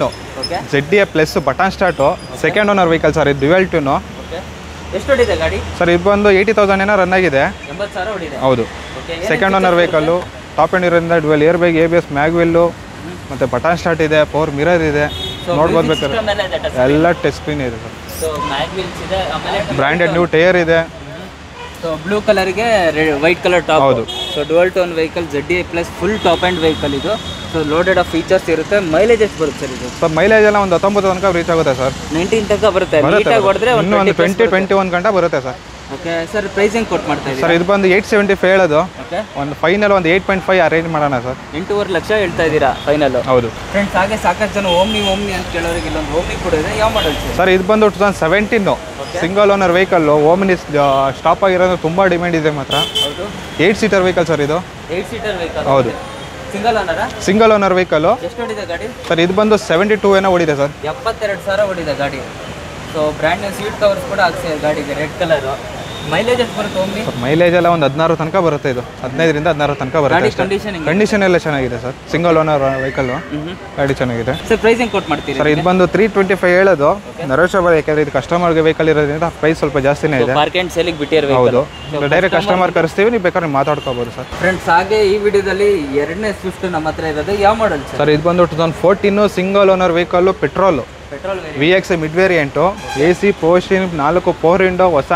okay Z D A plus button start second owner vehicle sir ಇದು ಡ್ಯುವೆಲ್ ಟ್ಯೂನು ಓಕೆ ಎಷ್ಟು ಹೊಡಿದೆ ಗಾಡಿ ಸರ್ ಇದು ಬಂದು ಏಯ್ಟಿ ತೌಸಂಡ್ ಏನೋ ರನ್ ಆಗಿದೆ ಎಂಬತ್ತು ಸಾವಿರ ಹೊಡಿದೆ ಹೌದು okay second owner vehicle top end ಇರೋದ್ರಿಂದ dual air bag A B S mag wheel ಮತ್ತು ಬಟನ್ ಸ್ಟಾರ್ಟ್ ಇದೆ ಪವರ್ ಮಿರರ್ ಇದೆ ನೋಡ್ಬೋದು ಬೇಕಾದ್ರೆ ಮೇಲೆ ಇದೆ ಎಲ್ಲ ಟಚ್ ಸ್ಕ್ರೀನ್ ಇದೆ ಸರ್ ಸೊ ಮ್ಯಾಗ್ ವೀಲ್ಸ್ ಇದೆ ಆಮೇಲೆ ಬ್ರ್ಯಾಂಡೆಡ್ ನ್ಯೂ ಟೈರ್ ಇದೆ ಸೊ ಬ್ಲೂ ಕಲರ್ಗೆ ವೈಟ್ ಕಲರ್ ಟಾಪ್ ಹೌದು. So dual tone vehicle Z D plus full top end vehicle ಇದು ಸೊ ಲೋಡೆಡ್ ಆಫ್ ಫೀಚರ್ಸ್ ಇರುತ್ತೆ ಮೈಲೇಜ್ ಎಷ್ಟು ಬರುತ್ತೆ ಸರ್ ಇದು ಸರ್ ಮೈಲೇಜ್ ಎಲ್ಲ ಒಂದು ಹತ್ತೊಂಬತ್ತು ತನಕ ರೀಚ್ ಆಗುತ್ತೆ ಸರ್ ನೈನ್ಟೀನ್ ತನಕ ಬರುತ್ತೆ ಬರುತ್ತೆ ನೀಟಾಗಿ ಹೊಡೆದ್ರೆ ಇನ್ನೂ ಒಂದು ಟ್ವೆಂಟಿ ಟ್ವೆಂಟಿ ಒನ್ ಗಂಟೆ ಬರುತ್ತೆ ಸರ್ ಓಕೆ ಸರ್ ಪ್ರೈಸಿಂಗ್ ಕೊಟ್ಟು ಮಾಡ್ತಾ ಸರ್ ಇದ್ದೀರಾ ಇದು ಬಂದು ಏಯ್ಟ್ ಸೆವೆಂಟಿ ಫೈವ್ ಹೇಳೋದು ಓಕೆ ಒಂದು ಫೈನಲ್ ಒಂದು ಏಯ್ಟ್ ಪಾಯಿಂಟ್ ಫೈವ್ ಅರೇಂಜ್ ಮಾಡೋಣ ಸರ್ ಎಂಟೂವರೆ ಲಕ್ಷ ಹೇಳ್ತಾ ಇದ್ದೀರಾ ಫೈನಲ್ ಹೌದು ಫ್ರೆಂಡ್ಸ್ ಹಾಗೆ ಸಾಕಷ್ಟು ಜನ ಓಮ್ನಿ ಓಮ್ನಿ ಅಂತ ಕೇಳೋರಿಗೆ ಇಲ್ಲೊಂದು ಓಮ್ನಿ ಕೂಡ ಇದೆ ಯಾವ ಮಾಡಲ್ ಸರ್ ಸರ್ ಇದು ಬಂದು two thousand seventeen single owner vehicle Omni stop ಆಗಿರೋದು ತುಂಬ ಡಿಮ್ಯಾಂಡ್ ಇದೆ ಮಾತ್ರ ಹೌದು ಏಯ್ಟ್ ಸೀಟರ್ ವೆಹಿಕಲ್ ಸರ್ ಇದು ಏಯ್ಟ್ ಸೀಟರ್ ವೆಹಿಕಲ್ ಹೌದು ಸಿಂಗಲ್ ಓನರ ಸಿಂಗಲ್ ಓನರ್ ವೆಹಿಕಲ್ಲು ಎಷ್ಟು ಹೊಡಿದೆ ಗಾಡಿ ಸರ್ ಇದು ಬಂದು ಸೆವೆಂಟಿ ಟೂ ಏನೋ ಓಡಿದೆ ಸರ್ ಎಪ್ಪತ್ತೆರಡು ಸಾವಿರ ಹೊಡಿದೆ ಗಾಡಿ so brand new seat covers ಕೂಡ ಹಾಕ್ಸಿದೆ ಗಾಡಿಗೆ ರೆಡ್ ಕಲರು ಮೈಲೇಜ್ ಎಷ್ಟು ಬರುತ್ತೆ ಓಮ್ನಿ ಸರ್ ಮೈಲೇಜ್ ಎಲ್ಲ ಒಂದು ಹದಿನಾರು ತನಕ ಬರುತ್ತೆ ಇದು ಹದಿನೈದರಿಂದ ಹದಿನಾರು ತನಕ ಬರುತ್ತೆ ಗಾಡಿ ಅಷ್ಟೇ ಕಂಡೀಷನ್ ಕಂಡೀಷನ್ ಎಲ್ಲ ಚೆನ್ನಾಗಿದೆ ಸರ್ ಸಿಂಗಲ್ ಓನರ್ ವೆಹಿಕಲ್ ಗಾಡಿ ಚೆನ್ನಾಗಿದೆ ಸರ್ ಪ್ರೈಸಿಂಗ್ ಕೊಟ್ಟು ಮಾಡ್ತೀರಿ ಸರ್ ಇದು ಬಂದು ತ್ರೀ ಟ್ವೆಂಟಿ ಫೈವ್ ಹೇಳೋದು ನರೇಶಬಲ್ ಯಾಕಂದ್ರೆ ಇದು ಕಸ್ಟಮರ್ಗೆ ವೆಹಿಕಲ್ ಇರೋದ್ರಿಂದ ಪ್ರೈಸ್ ಸ್ವಲ್ಪ ಜಾಸ್ತಿನೇ ಇದೆ ಪಾರ್ಕ್ ಆ್ಯಂಡ್ ಸೇಲಿಗೆ ಬಿಟ್ಟಿರೋ ಹೌದು ಡೈರೆಕ್ಟ್ ಕಸ್ಟಮರ್ ಕರೆಸ್ತೀವಿ ನೀವು ಬೇಕಾದ್ರೆ ಮಾತಾಡ್ಕೋಬೋದು ಸರ್ ಫ್ರೆಂಡ್ಸ್ ಹಾಗೆ ಈ ವಿಡಿಯೋದಲ್ಲಿ ಎರಡನೇ ಸ್ವಿಫ್ಟ್ ನಮ್ಮ ಹತ್ರ ಇರೋದು ಯಾವ ಮಾಡಲ್ ಸರ್ ಸರ್ ಇದು ಬಂದು two thousand fourteen single owner vehicle petrol petrol V X mid variant A C ಪೋಸ್ಟಿನ್ ನಾಲ್ಕು ಫೋರ್ ಇಂಡೋ ಹೊಸ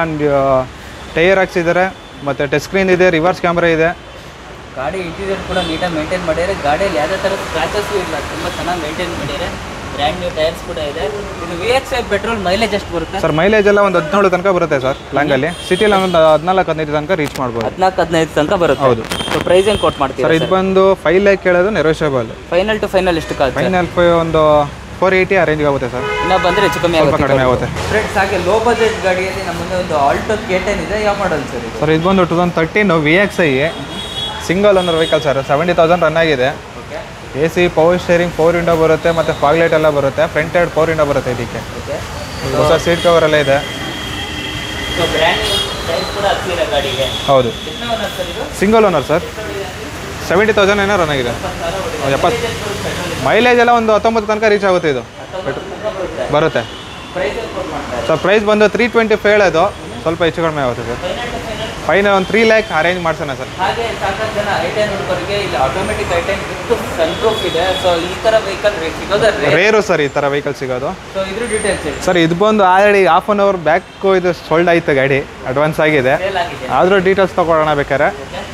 ಟೈರ್ ಹಾಕ್ಸಿದ್ದಾರೆ ಮತ್ತು ಟಚ್ ಸ್ಕ್ರೀನ್ ಇದೆ ರಿವರ್ಸ್ ಕ್ಯಾಮ್ರಾ ಇದೆ ಗಾಡಿ ಇಂಟೀರಿಯರ್ ಕೂಡ ನೀಟಾಗಿ ಮೇಂಟೈನ್ ಮಾಡಿದ್ದಾರೆ ಗಾಡಿಯಲ್ಲಿ ಯಾವುದೇ ಥರದ ಸ್ಕ್ರಾಚಸ್ಸು ಇಲ್ಲ ತುಂಬ ಚೆನ್ನಾಗಿ ಮೇಂಟೈನ್ ಮಾಡಿದ್ದಾರೆ ಬ್ರ್ಯಾಂಡ್ ನ್ಯೂ ಟೈರ್ಸ್ ಕೂಡ ಇದೆ ಇದು V X I petrol mileage ಎಷ್ಟು ಬರುತ್ತೆ ಸರ್ ಮೈಲೇಜ್ ಎಲ್ಲ ಒಂದು ಹದಿನೇಳು ತನಕ ಬರುತ್ತೆ ಸರ್ ಲಾಂಗಲ್ಲಿ ಸಿಟಿಲಿ ಒಂದು ಹದಿನಾಲ್ಕು ಹದಿನೈದು ತನಕ ರೀಚ್ ಮಾಡ್ಬೋದು ಹದಿನಾಲ್ಕು ಹದಿನೈದು ತನಕ ಬರುತ್ತೆ ಹೌದು. ಸೊ ಪ್ರೈಸಿಂಗ್ ಕೊಟ್ಟು ಮಾಡ್ತೀರಾ ಸರ್ ಇದು ಬಂದು ಫೈವ್ ಲ್ಯಾಕ್ ಕೇಳೋದು ನೆರೋಷಿಯಬಲ್ ಫೈನಲ್ ಟು ಫೈನಲ್ ಎಷ್ಟು ಕಾಲ್ ಫೈನಲ್ ಒಂದು ಫೋರ್ ಏಯ್ಟಿ ಅರೇಂಜ್ ಆಗುತ್ತೆ ಸರ್ ಇನ್ನ ಬಂದ್ರೆ ಹೆಚ್ಚು ಕಮ್ಮಿ ಸ್ವಲ್ಪ ಆಗುತ್ತೆ ಕಡಿಮೆ ಆಗುತ್ತೆ ಫ್ರೆಂಡ್ಸ್ ಹಾಗೆ ಲೋ ಬಜೆಟ್ ಗಾಡಿಯಲ್ಲಿ ನಮ್ಮ ಮುಂದೆ ಒಂದು ಆಲ್ಟೋ ಕೇಟನ್ ಇದೆ ಯಾವ ಮಾಡಲ್ ಸರ್ ಇದು ಸರ್ ಇದು ಬಂದು two thousand thirteen V X I single owner vehicle sir seventy thousand run ಆಗಿದೆ okay A C power steering four window ಬರುತ್ತೆ ಮತ್ತು ಫಾಗ್ ಲೈಟ್ ಎಲ್ಲ ಬರುತ್ತೆ ಫ್ರಂಟ್ ಎರಡು ಫೋರ್ ವಿಂಡೋ ಬರುತ್ತೆ ಇದಕ್ಕೆ ಓಕೆ ಹೊಸ ಸೀಟ್ ಕವರ್ ಎಲ್ಲ ಇದೆ ಸೊ ಬ್ರ್ಯಾಂಡ್ ಟೈರ್ಸ್ ಕೂಡ ಹತ್ತಿರ ಗಾಡಿಗೆ ಹೌದು ಎಷ್ಟು ಓನರ್ ಸರ್ ಇದು single owner sir seventy thousand ಏನೋ ರನ್ ಆಗಿದೆ ಎಪ್ಪತ್ತು ಮೈಲೇಜ್ ಎಲ್ಲ ಒಂದು ಹತ್ತೊಂಬತ್ತು ತನಕ ರೀಚ್ ಆಗುತ್ತೆ ಇದು ಬರುತ್ತೆ ಪ್ರೈಸ್ ಕೊಟ್ಟು ಮಾಡ್ತಾರೆ ಸರ್ ಪ್ರೈಸ್ ಬಂದು ತ್ರೀ ಟ್ವೆಂಟಿ ಫೈವ್ ಹೇಳೋದು ಸ್ವಲ್ಪ ಹೆಚ್ಚು ಕಡಿಮೆ ಆಗುತ್ತೆ ಸರ್ ಫೈನಲ್ ಒಂದು ತ್ರೀ ಲ್ಯಾಕ್ ಅರೇಂಜ್ ಮಾಡ್ಸೋಣ ಸರ್ ಹಾಗೆ ಸಾಕಷ್ಟು ಜನ ಐಟೆನ್ ಹುಡುಗರಿಗೆ ಇಲ್ಲಿ ಆಟೋಮೆಟಿಕ್ ಐಟೆನ್ ವಿತ್ ಸನ್ರೂಫ್ ಇದೆ ಸೊ ಈ ಥರ ವೆಹಿಕಲ್ ಸಿಗೋದ ರೇರು ಸರ್ ಈ ಥರ ವೆಹಿಕಲ್ ಸಿಗೋದು ಸೊ ಇದ್ರ ಡೀಟೇಲ್ಸ್ ಹೇಳಿ ಸರ್ ಇದು ಬಂದು already half an hour back ಇದು ಸೋಲ್ಡ್ ಆಯ್ತು ಗಾಡಿ ಅಡ್ವಾನ್ಸ್ ಆಗಿದೆ ಸೇಲ್ ಆಗಿದೆ ಆದರೂ ಡೀಟೇಲ್ಸ್ ತೊಗೊಳ್ಳೋಣ ಬೇಕಾರೆ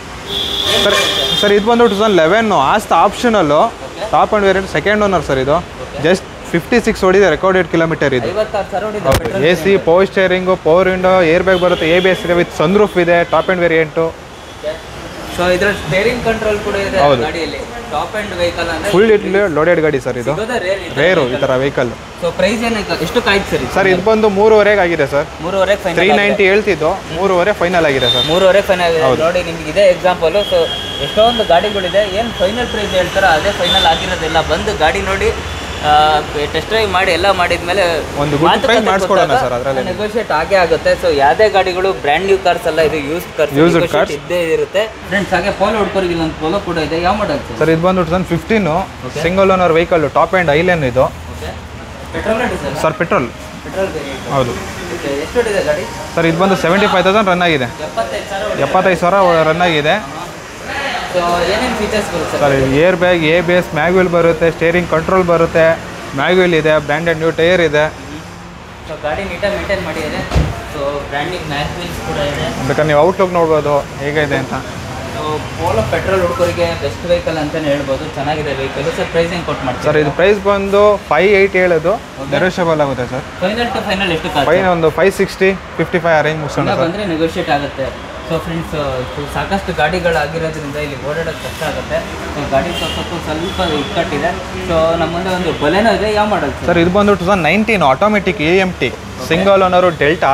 ಸರ್ ಸರ್ ಇದು ಬಂದು ಟೂ ತೌಸಂಡ್ ಲೆವೆನ್ನು ಆಸ್ಟ್ optional top and variant second owner sir ಇದು ಜಸ್ಟ್ ಫಿಫ್ಟಿ ಸಿಕ್ಸ್ ಹೊಡಿದೆ ರೆಕಾರ್ಡೆಡ್ ಕಿಲೋಮೀಟರ್ ಇದು ಐವತ್ತಾರು ಸಾವಿರ ಹೊಡಿದೆ A C power steering power window air bag ಬರುತ್ತೆ ಎ ಬಿ ಎಸ್ ಇದೆ ವಿತ್ ಸನ್ರೂಫ್ ಇದೆ ಟಾಪ್ ಆ್ಯಂಡ್ ವೇರಿಯಂಟು ಸೊ ಇದ್ರ ಸ್ಟೇರಿಂಗ್ ಕಂಟ್ರೋಲ್ ಕೂಡ ಇದೆ ಹೌದು. ಗಾಡಿಯಲ್ಲಿ ಟಾಪ್ ಅಂಡ್ ವೆಹಿಕಲ್ ಅಂದ್ರೆ ಫುಲ್ ಇಟ್ಲಿ ಲೋಡೆಡ್ ಗಾಡಿ ಸರ್ ಇದು ಸಿಗೋದೇ ರೇರ್ ರೇರು ಈ ಥರ ವೆಹಿಕಲ್ ಸೊ ಪ್ರೈಸ್ ಏನು ಎಷ್ಟು ಕಾಯ್ತು ಸರ್ ಸರ್ ಇದು ಬಂದು ಮೂರುವರೆಗೆ ಆಗಿದೆ ಸರ್ ಮೂರುವರೆ ತ್ರೀ ಫೈನಲ್ ನೈಂಟಿ ಹೇಳ್ತಿದ್ದು ಮೂರುವರೆ ಫೈನಲ್ ಆಗಿದೆ ಸರ್ ಮೂರುವರೆ ಫೈನಲ್ ನೋಡಿ ನಿಮ್ಗೆ ಇದೇ ಎಕ್ಸಾಂಪಲು ಸೊ ಎಷ್ಟೊಂದು ಗಾಡಿಗಳಿದೆ ಏನು ಫೈನಲ್ ಪ್ರೈಸ್ ಹೇಳ್ತಾರೋ ಅದೇ ಫೈನಲ್ ಆಗಿರೋದಿಲ್ಲ ಬಂದು ಗಾಡಿ ನೋಡಿ ಟೆಸ್ಟ್ ಡ್ರೈವ್ ಮಾಡಿ ಎಲ್ಲ ಮಾಡಿದ್ಮೇಲೆ ಒಂದು good price ಮಾಡ್ಸ್ಕೊಡೋಣ sir ಅದ್ರಲ್ಲಿ. ನೆಗೋಷಿಯೇಟ್ ಆಗೇ ಆಗುತ್ತೆ ಸೊ ಯಾವುದೇ ಗಾಡಿಗಳು ಬ್ರ್ಯಾಂಡ್ ನ್ಯೂ ಕಾರ್ಸ್ ಅಲ್ಲ ಇದು ಯೂಸ್ ಕಾರ್ಸ್ Used cars. ಇದ್ದೇ ಇರುತ್ತೆ ಫ್ರೆಂಡ್ಸ್ ಹಾಗೆ ಪೋಲೋ ಹುಡ್ಕೋರಿಗೆ ಇಲ್ಲೊಂದು ಪೋಲೋ ಕೂಡ ಇದೆ ಯಾವ ಮಾಡಲ್ ಸರ್ ಸರ್ ಇದು ಬಂದು two thousand fifteen single owner vehicle top and ಐಲೇನ್ ಇದು ಓಕೆ ಪೆಟ್ರೋಲ್ ಗಾಡಿ sir sir petrol petrol variant ಹೌದು ಓಕೆ ಎಷ್ಟು ಹೊಡಿದೆ ಗಾಡಿ ಸರ್ ಇದು ಬಂದು ಸೆವೆಂಟಿ ಫೈವ್ ತೌಸಂಡ್ ರನ್ ಆಗಿದೆ ಎಪ್ಪತ್ತೈದು ಸಾವಿರ ಎಪ್ಪತ್ತೈದು ಸಾವಿರ ರನ್ ಆಗಿದೆ ಸೊ ಏನೇನು ಫೀಚರ್ಸ್ ಬರುತ್ತೆ sir air bag A B S mag wheel ಬರುತ್ತೆ ಸ್ಟೇರಿಂಗ್ ಕಂಟ್ರೋಲ್ ಬರುತ್ತೆ ಮ್ಯಾಗ್ವಿಲ್ ಇದೆ ಬ್ರ್ಯಾಂಡೆಡ್ ನ್ಯೂ ಟೈರ್ ಇದೆ ಸೊ ಗಾಡಿ ನೀಟಾಗಿ ಮೇಂಟೈನ್ ಮಾಡಿದ್ದಾರೆ ಸೊ ಬ್ರ್ಯಾಂಡಿಂಗ್ ಮ್ಯಾಕ್ ವೀಲ್ಸ್ ಕೂಡ ಇದೆ ಬೇಕಾದ್ರೆ ನೀವು ಔಟ್ಲುಕ್ ನೋಡ್ಬೋದು ಹೇಗಿದೆ ಅಂತ ಸೊ ಪೋಲೋ ಪೆಟ್ರೋಲ್ ಹುಡುಗರಿಗೆ ಬೆಸ್ಟ್ ವೆಹಿಕಲ್ ಅಂತಲೇ ಹೇಳ್ಬೋದು ಚೆನ್ನಾಗಿದೆ ವೆಹಿಕಲ್ ಸರ್ ಪ್ರೈಸಿಂಗ್ ಕೊಟ್ಟು ಮಾಡ್ತಾರೆ ಸರ್ ಇದು ಪ್ರೈಸ್ ಬಂದು ಫೈವ್ ಏಯ್ಟ್ ಹೇಳೋದು ನೆಗೋಷಿಯಬಲ್ ಆಗುತ್ತೆ ಸರ್ ಫೈನಲ್ ಟು ಫೈನಲ್ ಎಷ್ಟು ಕಾಸ್ಟ್ ಫೈನ್ ಒಂದು five sixty fifty five arrange ಮುಗಿಸೋಣ ಸರ್ ಬಂದರೆ ನೆಗೋಷಿಯೇಟ್ ಆಗುತ್ತೆ ಸೊ ಫ್ರೆಂಡ್ಸ್ ಸಾಕಷ್ಟು ಗಾಡಿಗಳಾಗಿರೋದ್ರಿಂದ ಇಲ್ಲಿ ಓಡಾಡೋದು ಕಷ್ಟ ಆಗುತ್ತೆ ಸೊ ಗಾಡಿ ಸ್ವಲ್ಪ ಸ್ವಲ್ಪ ಇಕ್ಕಟ್ಟಿದೆ ಸೊ ನಮ್ಮ ಮುಂದೆ ಒಂದು ಬಲೆನೋ ಇದೆ ಯಾವ ಮಾಡಲ್ ಸರ್ ಸರ್ ಇದು ಬಂದು two thousand nineteen automatic A M T single owner Delta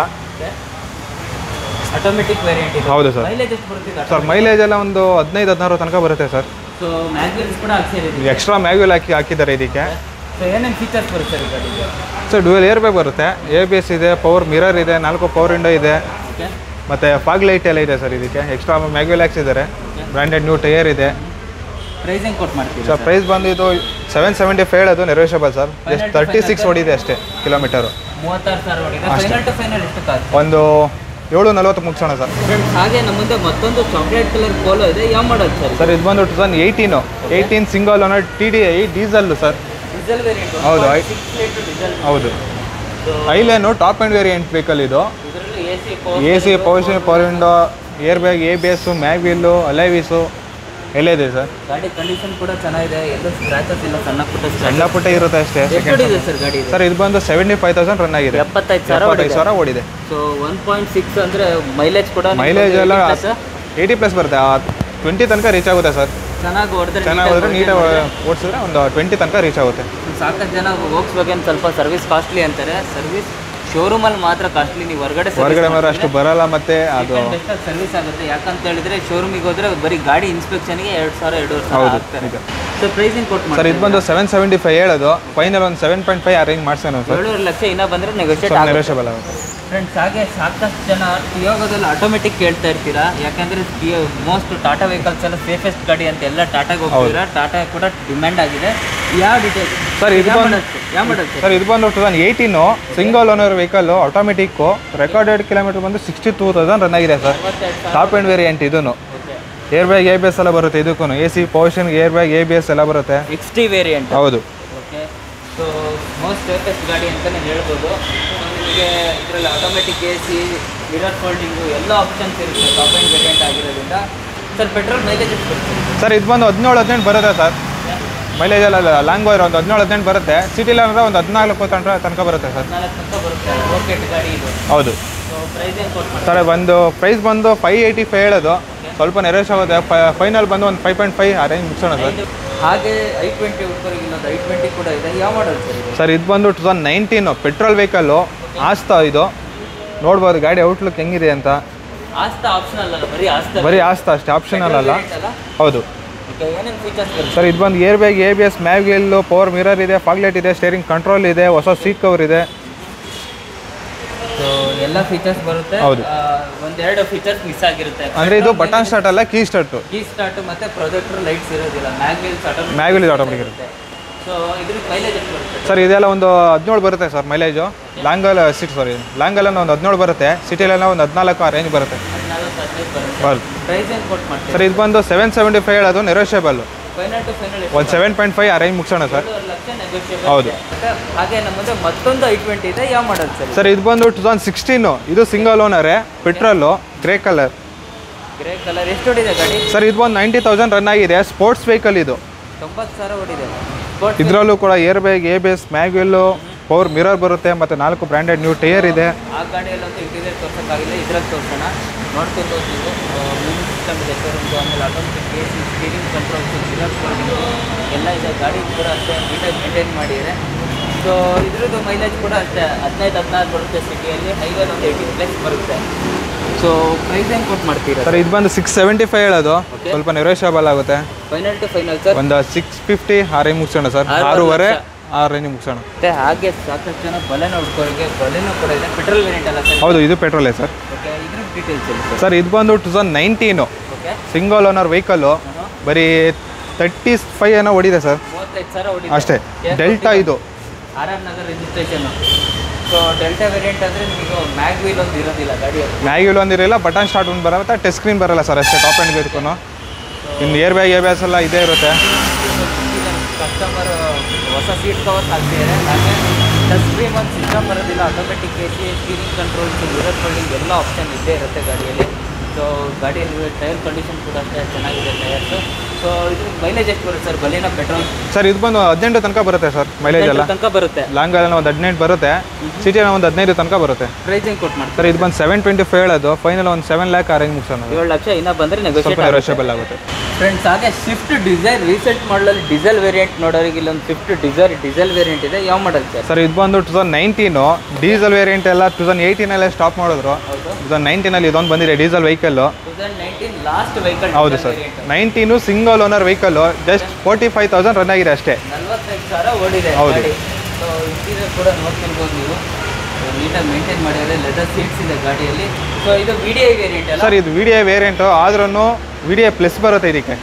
automatic variant ಇದೆ ಹೌದು ಸರ್ ಮೈಲೇಜ್ ಎಷ್ಟು ಬರುತ್ತೆ ಸರ್ ಮೈಲೇಜ್ ಎಲ್ಲ ಒಂದು ಹದಿನೈದು ಹದಿನಾರು ತನಕ ಬರುತ್ತೆ ಸರ್ ಸೊ ಮ್ಯಾಗ್ವಿಲ್ಸ್ ಕೂಡ ಹಾಕ್ಸಿದ್ದೀವಿ ಎಕ್ಸ್ಟ್ರಾ ಮ್ಯಾಗ್ವಿಲ್ ಹಾಕಿ ಹಾಕಿದ್ದಾರೆ ಇದಕ್ಕೆ ಸೊ ಏನೇನು ಫೀಚರ್ಸ್ ಬರುತ್ತೆ ಸರ್ ಈ ಗಾಡಿಗೆ ಸರ್ ಡ್ಯೂಯಲ್ ಏರ್ ಬ್ಯಾಗ್ ಬರುತ್ತೆ ಎ ಬಿ ಎಸ್ ಇದೆ ಪವರ್ ಮಿರರ್ ಇದೆ ನಾಲ್ಕು ಪವರ್ ವಿಂಡೋ ಇದೆ ಓಕೆ ಮತ್ತು ಫಾಗ್ ಲೈಟ್ ಎಲ್ಲ ಇದೆ ಸರ್ ಇದಕ್ಕೆ ಎಕ್ಸ್ಟ್ರಾ ಮ್ಯಾಗ್ವಿಲ್ ಹಾಕ್ಸಿದ್ದಾರೆ ಬ್ರ್ಯಾಂಡೆಡ್ ನ್ಯೂ ಟೈರ್ ಇದೆ ಪ್ರೈಸಿಂಗ್ ಕೊಟ್ಟು ಮಾಡ್ತೀವಿ ಸರ್ ಪ್ರೈಸ್ ಬಂದು ಇದು ಸೆವೆನ್ ಸೆವೆಂಟಿ ಫೈವ್ ಹೇಳೋದು negotiable sir just thirty six ಹೊಡಿದೆ ಅಷ್ಟೇ ಕಿಲೋಮೀಟರು ಮೂವತ್ತಾರು ಸಾವಿರ ಹೊಡಿದೆ ಫೈನಲ್ ಟು ಫೈನಲ್ ಎಷ್ಟು ಕಾಸ್ಟ್ ಒಂದು ಏಳು ನಲ್ವತ್ತು ಮುಗಿಸೋಣ ಸರ್ ಫ್ರೆಂಡ್ಸ್ ಹಾಗೆ ನಮ್ಮ ಮುಂದೆ ಮತ್ತೊಂದು ಚಾಕ್ಲೇಟ್ ಕಲರ್ ಪೋಲೋ ಇದೆ ಯಾವ ಮಾಡಲ್ ಸರ್ ಸರ್ ಇದು ಬಂದು two thousand eighteen eighteen single owner T D I diesel sir diesel variant ಹೌದು, ಐ- ಸಿಕ್ಸ್ ಲೀಟರ್ ಡೀಸೆಲ್ ಹೌದು ಐಲೇನು ಟಾಪ್ ಆ್ಯಂಡ್ ವೇರಿಯಂಟ್ ವೆಹಿಕಲ್ ಇದು ಇದರಲ್ಲಿ A C A C power power window air bag A B S mag wheel alloy wheels ಎಲ್ಲ ಇದೆ sir ಗಾಡಿ condition ಕೂಡ ಚೆನ್ನಾಗಿದೆ ಎಲ್ಲೂ ಸ್ಕ್ರಾಚಸ್ ಇಲ್ಲ ಸಣ್ಣ ಪುಟ್ಟ ಸಣ್ಣ scratches. ಪುಟ್ಟ ಇರುತ್ತೆ ಅಷ್ಟೇ ಎಷ್ಟು ಹೊಡಿದೆ ಸರ್ ಗಾಡಿ ಇದು ಸರ್ ಇದು ಬಂದು ಸೆವೆಂಟಿ ಫೈವ್ ತೌಸಂಡ್ ರನ್ ಆಗಿದೆ ಎಪ್ಪತ್ತೈದು ಸಾವಿರ ಎಪ್ಪತ್ತೈದು ಸಾವಿರ ಓಡಿದೆ ಸೊ ಒನ್ ಪಾಯಿಂಟ್ ಸಿಕ್ಸ್ ಅಂದರೆ ಮೈಲೇಜ್ ಕೂಡ ನಿಮ್ಗೆ ಮೈಲೇಜ್ ಎಲ್ಲ 80 plus ಏಯ್ಟಿ ಪ್ಲಸ್ ಬರುತ್ತೆ ಟ್ವೆಂಟಿ ತನಕ ರೀಚ್ ಆಗುತ್ತೆ ಸರ್ ಚೆನ್ನಾಗಿ ಹೊಡೆದ್ರೆ ಚೆನ್ನಾಗಿ ಹೋದ್ರೆ ನೀಟಾಗಿ ಓಡಿಸಿದ್ರೆ ಒಂದು ಟ್ವೆಂಟಿ ತನಕ ರೀಚ್ ಆಗುತ್ತೆ ಸಾಕಷ್ಟು ಜನ ಹೋಗ್ಸ್ ಬಗ್ಗೆ ಸ್ವಲ್ಪ ಸರ್ವಿಸ್ ಕಾಸ್ಟ್ಲಿ ಅಂತಾರೆ ಸರ್ವಿಸ್ ಶೋರೂಮಲ್ಲಿ ಮಾತ್ರ ಕಾಸ್ಟ್ಲಿ ನೀವು ಹೊರಗಡೆ ಹೊರಗಡೆ ಮಾತ್ರ ಅಷ್ಟು ಬರಲ್ಲ ಮತ್ತೆ ಅದು ಬೆಸ್ಟ್ ಸರ್ವಿಸ್ ಆಗುತ್ತೆ ಯಾಕಂತ ಹೇಳಿದ್ರೆ ಶೋರೂಮಿಗೆ ಹೋದ್ರೆ ಬರೀ ಗಾಡಿ ಇನ್ಸ್ಪೆಕ್ಷನ್ಗೆ ಎರಡು ಸಾವಿರ ಎರಡೂವರೆ ಸಾವಿರ ಹೌದು, ಆಗ್ತಾರೆ ನಿಜ. ಸೊ ಪ್ರೈಸಿಂಗ್ ಕೊಟ್ಟು ಸರ್ ಇದು ಬಂದು ಸೆವೆನ್ ಸೆವೆಂಟಿ ಫೈವ್ ಹೇಳೋದು ಫೈನಲ್ ಒಂದು ಸೆವೆನ್ ಪಾಯಿಂಟ್ ಫೈವ್ ಅರೇಂಜ್ ಮಾಡ್ಸೋಣ ಸರ್ ಏಳುವರೆ ಲಕ್ಷ ಇನ್ನ ಬಂದ್ರೆ ನೆಗೋಷಿಯೇಟ್ ಸ್ವಲ್ಪ ಆಗುತ್ತೆ ನೆಗೋಷಿಯಬಲ್ ಆಗುತ್ತೆ ಫ್ರೆಂಡ್ಸ್ ಹಾಗೆ ಸಾಕಷ್ಟು ಜನ ಟಿಯೋಗದಲ್ಲಿ ಆಟೋಮೆಟಿಕ್ ಕೇಳ್ತಾ ಇರ್ತೀರಾ ಯಾಕಂದ್ರೆ ಮೋಸ್ಟ್ ಟಾಟಾ ವೆಹಿಕಲ್ಸ್ ಎಲ್ಲ ಸೇಫೆಸ್ಟ್ ಗಾಡಿ ಅಂತ ಎಲ್ಲ ಟಾಟಾಗೆ ಹೋಗ್ತೀರಾ ಟಾಟಾ ಕೂಡ ಡಿಮ್ಯಾಂಡ್ ಆಗಿದೆ ಯಾವ ಡೀಟೇಲ್ಸ್ ಸರ್ ಇದು ಬಂದು ಯಾವ ಮಾಡಲ್ ಸರ್ ಸರ್ ಇದು ಬಂದು two thousand eighteen single owner vehicle automatic recorded kilometre ಬಂದು ಸಿಕ್ಸ್ಟಿ ಟೂ ತೌಸಂಡ್ ರನ್ ಆಗಿದೆ ಸರ್ ಅರವತ್ತೆರಡು ಸಾವಿರ ಟಾಪ್ ಆ್ಯಂಡ್ ವೇರಿಯಂಟ್ ಇದೂ okay air bag A B S ಎಲ್ಲ ಬರುತ್ತೆ ಇದಕ್ಕೂ A C portion air bag A B S ಎಲ್ಲ ಬರುತ್ತೆ ಎಕ್ಸ್ ಟಿ ವೇರಿಯಂಟ್ ಹೌದು ಓಕೆ ಸೊ ಮೋಸ್ಟ್ ಸೇಫೆಸ್ಟ್ ಗಾಡಿ ಅಂತಲೇ ಹೇಳ್ಬೋದು So, ನಿಮಗೆ ಇದರಲ್ಲಿ automatic A C mirror folding ಎಲ್ಲ ಆಪ್ಷನ್ಸ್ ಇರುತ್ತೆ ಟಾಪ್ ಆ್ಯಂಡ್ ವೇರಿಯಂಟ್ ಆಗಿರೋದ್ರಿಂದ ಸರ್ ಪೆಟ್ರೋಲ್ ಮೈಲೇಜ್ ಎಷ್ಟು ಬರುತ್ತೆ ಸರ್ ಇದು ಬಂದು ಹದಿನೇಳು ಹದಿನೆಂಟು ಬರುತ್ತೆ ಸರ್ ಮೈಲೇಜ್ ಎಲ್ಲ ಲಾಂಗ್ ಇರೋ ಒಂದು ಹದಿನೇಳು ಹದಿನೆಂಟು ಬರುತ್ತೆ ಸಿಟಿಲಿ ಅಂದ್ರೆ ಒಂದು ಹದಿನಾಲ್ಕು ತನಕ ತನಕ ಬರುತ್ತೆ ಸರ್ ನಾಲ್ಕು ತನಕ ಬರುತ್ತೆ ರೋಕೆಟ್ ಗಾಡಿ ಇದು ಹೌದು ಸೊ ಪ್ರೈಸ್ ಏನು ಕೊಟ್ಟು ಮಾಡಿ ಸರ್ ಒಂದು ಪ್ರೈಸ್ ಬಂದು ಫೈವ್ ಏಯ್ಟಿ ಫೈವ್ ಹೇಳೋದು ಸ್ವಲ್ಪ ನೆರೇಶ್ ಆಗುತ್ತೆ ಫೈನಲ್ ಬಂದು ಒಂದು ಫೈವ್ ಪಾಯಿಂಟ್ ಫೈವ್ ಅರೇಂಜ್ ಮುಗಿಸೋಣ ಸರ್ ಹಾಗೆ ಐ ಟ್ವೆಂಟಿ ಉಪ್ಪರಿಗೆ ಇನ್ನೊಂದು ಐ ಟ್ವೆಂಟಿ ಕೂಡ ಇದೆ ಯಾವ ಮಾಡಲ್ ಸರ್ ಇದು ಸರ್ ಇದು ಬಂದು two thousand nineteen petrol vehicle ಆಸ್ತಾ ಇದು ನೋಡ್ಬೋದು ಗಾಡಿ ಔಟ್ಲುಕ್ ಹೆಂಗಿದೆ ಅಂತ ಆಸ್ತಾ ಆಪ್ಷನಲ್ ಅಲ್ಲ ಬರೀ ಆಸ್ತಾ ಬರೀ ಆಸ್ತಾ ಅಷ್ಟೇ ಆಪ್ಷನಲ್ ಅಲ್ಲ ಅಲ್ಲ ಹೌದು ಓಕೆ ಏನೇನು ಫೀಚರ್ಸ್ ಬರುತ್ತೆ ಸರ್ ಇದು ಬಂದು air bag A B S mag wheel power mirror ಇದೆ ಫಾಗ್ಲೆಟ್ ಇದೆ ಸ್ಟೇರಿಂಗ್ ಕಂಟ್ರೋಲ್ ಇದೆ ಹೊಸ ಸೀಟ್ ಕವರ್ ಇದೆ ಸೊ ಎಲ್ಲ ಫೀಚರ್ಸ್ ಬರುತ್ತೆ ಹೌದು. ಆ, ಒಂದೆರಡು ಫೀಚರ್ಸ್ ಮಿಸ್ ಆಗಿರುತ್ತೆ ಅಂದರೆ ಇದು ಬಟನ್ ಸ್ಟಾರ್ಟ್ ಅಲ್ಲ ಕೀ ಸ್ಟಾರ್ಟು ಕೀ ಸ್ಟಾರ್ಟ್ ಮತ್ತೆ ಪ್ರೊಜೆಕ್ಟರ್ ಲೈಟ್ಸ್ ಇರೋದಿಲ್ಲ ಮ್ಯಾಗ್ವಿಲ್ಸ್ ಆಟೋಮೆಟಿಕ್ ಮ್ಯಾಗ್ವೆಲ್ ಇದು ಆಟೋಮೆಟಿಕ್ ಇರುತ್ತೆ ಸೊ ಇದ್ರ ಮೈಲೇಜ್ ಎಷ್ಟು ಬರುತ್ತೆ ಸರ್ ಇದೆಲ್ಲ ಒಂದು ಹದಿನೇಳು ಬರುತ್ತೆ ಸರ್ ಮೈಲೇಜು ಲಾಂಗಲ್ಲ ಸಿಟ್ ಸಾರಿ ಲಾಂಗಲ್ಲ ಒಂದು ಹದಿನೇಳು ಬರುತ್ತೆ ಸಿಟಿಲೆಲ್ಲ ಒಂದು ಹದಿನಾಲ್ಕು ಆ ರೇಂಜ್ ಬರುತ್ತೆ ಹದಿನಾಲ್ಕು ಹದಿನೈದು ಬರುತ್ತೆ ಬರುತ್ತೆ ಪ್ರೈಸ್ ಏನು ಕೊಟ್ಟು ಮಾಡ್ತೀವಿ ಸರ್ ಇದು ಬಂದು ಸೆವೆನ್ ಸೆವೆಂಟಿ ಫೈವ್ ಹೇಳೋದು ನೆರೋಷಿಯಬಲ್ ಫೈನಲ್ ಟು ಫೈನಲ್ ಒಂದು ಸೆವೆನ್ ಪಾಯಿಂಟ್ ಫೈವ್ ಅರೇಂಜ್ ಮುಗಿಸೋಣ ಸರ್ ಏಳುವರೆ ಲಕ್ಷ ನೆಗೋಷಿಯಬಲ್ ಹೌದು. ಹಾಗೆ ನಮ್ಮ ಮುಂದೆ ಮತ್ತೊಂದು ಐ ಟ್ವೆಂಟಿ ಇದೆ ಯಾವ ಮಾಡಲ್ ಸರ್ ಸರ್ ಇದು ಬಂದು ಟೂ ತೌಸಂಡ್ ಸಿಕ್ಸ್ಟೀನು ಇದು ಸಿಂಗಲ್ ಓನರೇ petrol grey colour grey colour ಎಷ್ಟು ಹೊಡಿದೆ ಗಾಡಿ ಸರ್ ಇದು ಒಂದು ನೈಂಟಿ ತೌಸಂಡ್ ರನ್ ಆಗಿದೆ ಸ್ಪೋರ್ಟ್ಸ್ ವೆಹಿಕಲ್ ಇದು ತೊಂಬತ್ತು ಸಾವಿರ ಹೊಡಿದೆ ಸ್ಪೋರ್ಟ್ಸ್ ಇದರಲ್ಲೂ ಕೂಡ air bag A B S mag wheel power mirror ಬರುತ್ತೆ ಮತ್ತು ನಾಲ್ಕು ಬ್ರ್ಯಾಂಡೆಡ್ ನ್ಯೂ ಟೈರ್ ಇದೆ ಆ ಗಾಡಿಯಲ್ಲಂತೂ ಇಂಟೀರಿಯರ್ ತೋರ್ಸೋಕ್ಕಾಗಿಲ್ಲ ಇದ್ರಲ್ಲಿ ತೋರ್ಸೋಣ ನೋಡ್ಕೊಬೋದು ನೀವು ಮ್ಯೂಸಿಕ್ ಸಿಸ್ಟಮ್ ಇದೆ ಶೋರೂಮ್ದು ಆಮೇಲೆ automatic A C steering controls mirror folding ಎಲ್ಲ ಇದೆ ಗಾಡಿ ಕೂಡ ಅಷ್ಟೇ ನೀಟಾಗಿ ಮೇಂಟೈನ್ ಮಾಡಿದ್ದಾರೆ ಸೊ ಇದ್ರದ್ದು ಮೈಲೇಜ್ ಕೂಡ ಅಷ್ಟೇ ಹದಿನೈದು ಹದಿನಾರು ಬರುತ್ತೆ ಸಿಟಿಯಲ್ಲಿ ಹೈವೇಲಿ ಒಂದು ಏಯ್ಟೀನ್ ಪ್ಲಸ್ ಬರುತ್ತೆ ಸೊ ಪ್ರೈಸ್ ಹೆಂಗೆ ಕೊಟ್ಟು ಮಾಡ್ತೀರಾ ಸರ್ ಇದು ಬಂದು ಸಿಕ್ಸ್ ಸೆವೆಂಟಿ ಫೈವ್ ಹೇಳೋದು Okay. ಸ್ವಲ್ಪ ನೆರೋಷಿಯಬಲ್ ಆಗುತ್ತೆ ಫೈನಲ್ ಟು ಫೈನಲ್ ಸರ್ ಒಂದು ಸಿಕ್ಸ್ ಫಿಫ್ಟಿ ಆ ರೇಂಜ್ ಮುಗಿಸೋಣ ಸರ್ ಆರೂವರೆ ಆರೂವರೆ ಲಕ್ಷ. ಆ ರೇಂಜ್ ಮುಗಿಸೋಣ ಮತ್ತು ಹಾಗೆ ಸಾಕಷ್ಟು ಜನ ಬಲೆನ ಹುಡ್ಕೋರಿಗೆ ಬಲೆನೂ ಕೂಡ ಇದೆ ಪೆಟ್ರೋಲ್ ವೇರಿಯಂಟ್ ಅಲ್ಲ ಸರ್ ಹೌದು ಇದು ಪೆಟ್ರೋಲೇ ಸರ್ ಓಕೆ ಇದ್ರ ಡೀಟೇಲ್ಸ್ ಹೇಳಿ ಸರ್ ಸರ್ ಇದು ಬಂದು two thousand nineteen okay single owner vehicle ಬರೀ ತರ್ಟಿ ಫೈವ್ ಏನೋ ಹೊಡಿದೆ ಸರ್ ಮೂವತ್ತೈದು ಸಾವಿರ ಹೊಡಿ ಅಷ್ಟೇ ಡೆಲ್ಟಾ ಇದು R R Nagar registration so Delta variant ಅಂದರೆ ನಿಮಗೆ ಮ್ಯಾಗ್ ವೀಲ್ ಒಂದು ಇರೋದಿಲ್ಲ ಗಾಡಿಯಲ್ಲಿ ಮ್ಯಾಗಿಲ್ ಒಂದಿರಲ್ಲ ಬಟನ್ ಸ್ಟಾರ್ಟ್ ಒಂದು ಬರುತ್ತೆ ಟಚ್ ಸ್ಕ್ರೀನ್ ಬರಲ್ಲ ಸರ್ ಅಷ್ಟೇ ಟಾಪ್ ಆ್ಯಂಡ್ ಬೇಕು ಇನ್ನು ಏರ್ ಬ್ಯಾಗ್ ಏರ್ ಬ್ಯಾಗ್ಸ್ ಎಲ್ಲ ಇದೇ ಇರುತ್ತೆ ಕಸ್ಟಮರ್ ಹೊಸ ಸೀಟ್ ಕವರ್ಸ್ ಹಾಕ್ತಿದ್ದಾರೆ ಹಾಗೆ ಟಚ್ ಸ್ಕ್ರೀನ್ ಒಂದು ಸಿಸ್ಟಮ್ ಬರೋದಿಲ್ಲ automatic A C steering controls mirror folding ಎಲ್ಲ ಆಪ್ಷನ್ ಇದ್ದೇ ಇರುತ್ತೆ ಗಾಡಿಯಲ್ಲಿ ಸೊ ಗಾಡಿಯಲ್ಲಿ ಟೈರ್ ಕಂಡೀಷನ್ ಕೂಡ ಅಷ್ಟೇ ಚೆನ್ನಾಗಿದೆ ಟೈರ್ಸು ಸೊ ಇದು ಮೈಲೇಜ್ ಎಷ್ಟು ಬರುತ್ತೆ ಸರ್ ಬಲಿನ ಪೆಟ್ರೋಲ್ ಸರ್ ಇದು ಬಂದು ಹದಿನೆಂಟು ತನಕ ಬರುತ್ತೆ ಸರ್ ಮೈಲೇಜ್ ಎಲ್ಲ ತನಕ ಬರುತ್ತೆ ಲಾಂಗ್ ಎಲ್ಲ ಒಂದು ಹದಿನೆಂಟು ಬರುತ್ತೆ ಸಿಟಿಯಲ್ಲಿ ಒಂದು ಹದಿನೈದು ತನಕ ಬರುತ್ತೆ ಪ್ರೈಸ್ ಹೆಂಗೆ ಕೊಟ್ಟು ಮಾಡ್ತಾರೆ ಸರ್ ಇದು ಬಂದು ಸೆವೆನ್ ಟ್ವೆಂಟಿ ಫೈವ್ ಹೇಳೋದು ಫೈನಲ್ ಒಂದು ಸೆವೆನ್ ಲ್ಯಾಕ್ ಅರೇಂಜ್ ಮುಗಿಸೋಣ ಏಳು ಲಕ್ಷ ಇನ್ನೂ ಬಂದರೆ ಸ್ವಲ್ಪ ನೆಗೋಷಿಯೇಟ್ ನೆರೋಷಿಯಬಲ್ ಆಗುತ್ತೆ ಫ್ರೆಂಡ್ಸ್ ಹಾಗೆ ಸ್ವಿಫ್ಟ್ ಡಿಸೈರ್ ರೀಸೆಂಟ್ ಮಾಡಲಲ್ಲಿ ಡೀಸೆಲ್ ವೇರಿಯಂಟ್ ನೋಡೋರಿಗೆ ಇಲ್ಲೊಂದು ಸ್ವಿಫ್ಟ್ ಡಿಸೈರ್ ಡೀಸೆಲ್ ವೇರಿಯಂಟ್ ಇದೆ ಯಾವ ಮಾಡಲ್ ಸರ್ ಸರ್ ಇದು ಬಂದು two thousand nineteen diesel variant ಎಲ್ಲ ಟೂ ತೌಸಂಡ್ ಏಯ್ಟೀನಲ್ಲೇ ಸ್ಟಾಪ್ ಮಾಡಿದ್ರು ಹೌದು ಟೂ ತೌಸಂಡ್ ನೈನ್ಟೀನಲ್ಲಿ ಇದೊಂದು ಬಂದಿದೆ diesel vehicle two thousand nineteen last vehicle ಹೌದು sir nineteen single owner vehicle just forty five thousand run ಆಗಿದೆ ಅಷ್ಟೇ ನಲ್ವತ್ತೈದು ಸಾವಿರ ಓಡಿದೆ ಹೌದು. ಗಾಡಿ ಸೊ ಇಂಟೀರಿಯರ್ ಕೂಡ ನೋಡ್ತಿರ್ಬೋದು ನೀವು ನೀಟಾಗಿ ಮೇಂಟೈನ್ ಮಾಡಿದ್ದಾರೆ ಲೆದರ್ ಸೀಟ್ಸ್ ಇದೆ ಗಾಡಿಯಲ್ಲಿ ಸೊ ಇದು ವಿ ಡಿ ಐ ವೇರಿಯಂಟ್ ಅಲ್ಲ ಸರ್ ಇದು ವಿ ಡಿ ಐ ವೇರಿಯಂಟು ಆದ್ರೂ ವಿ ಡಿ ಐ ಪ್ಲಸ್ ಬರುತ್ತೆ ಇದಕ್ಕೆ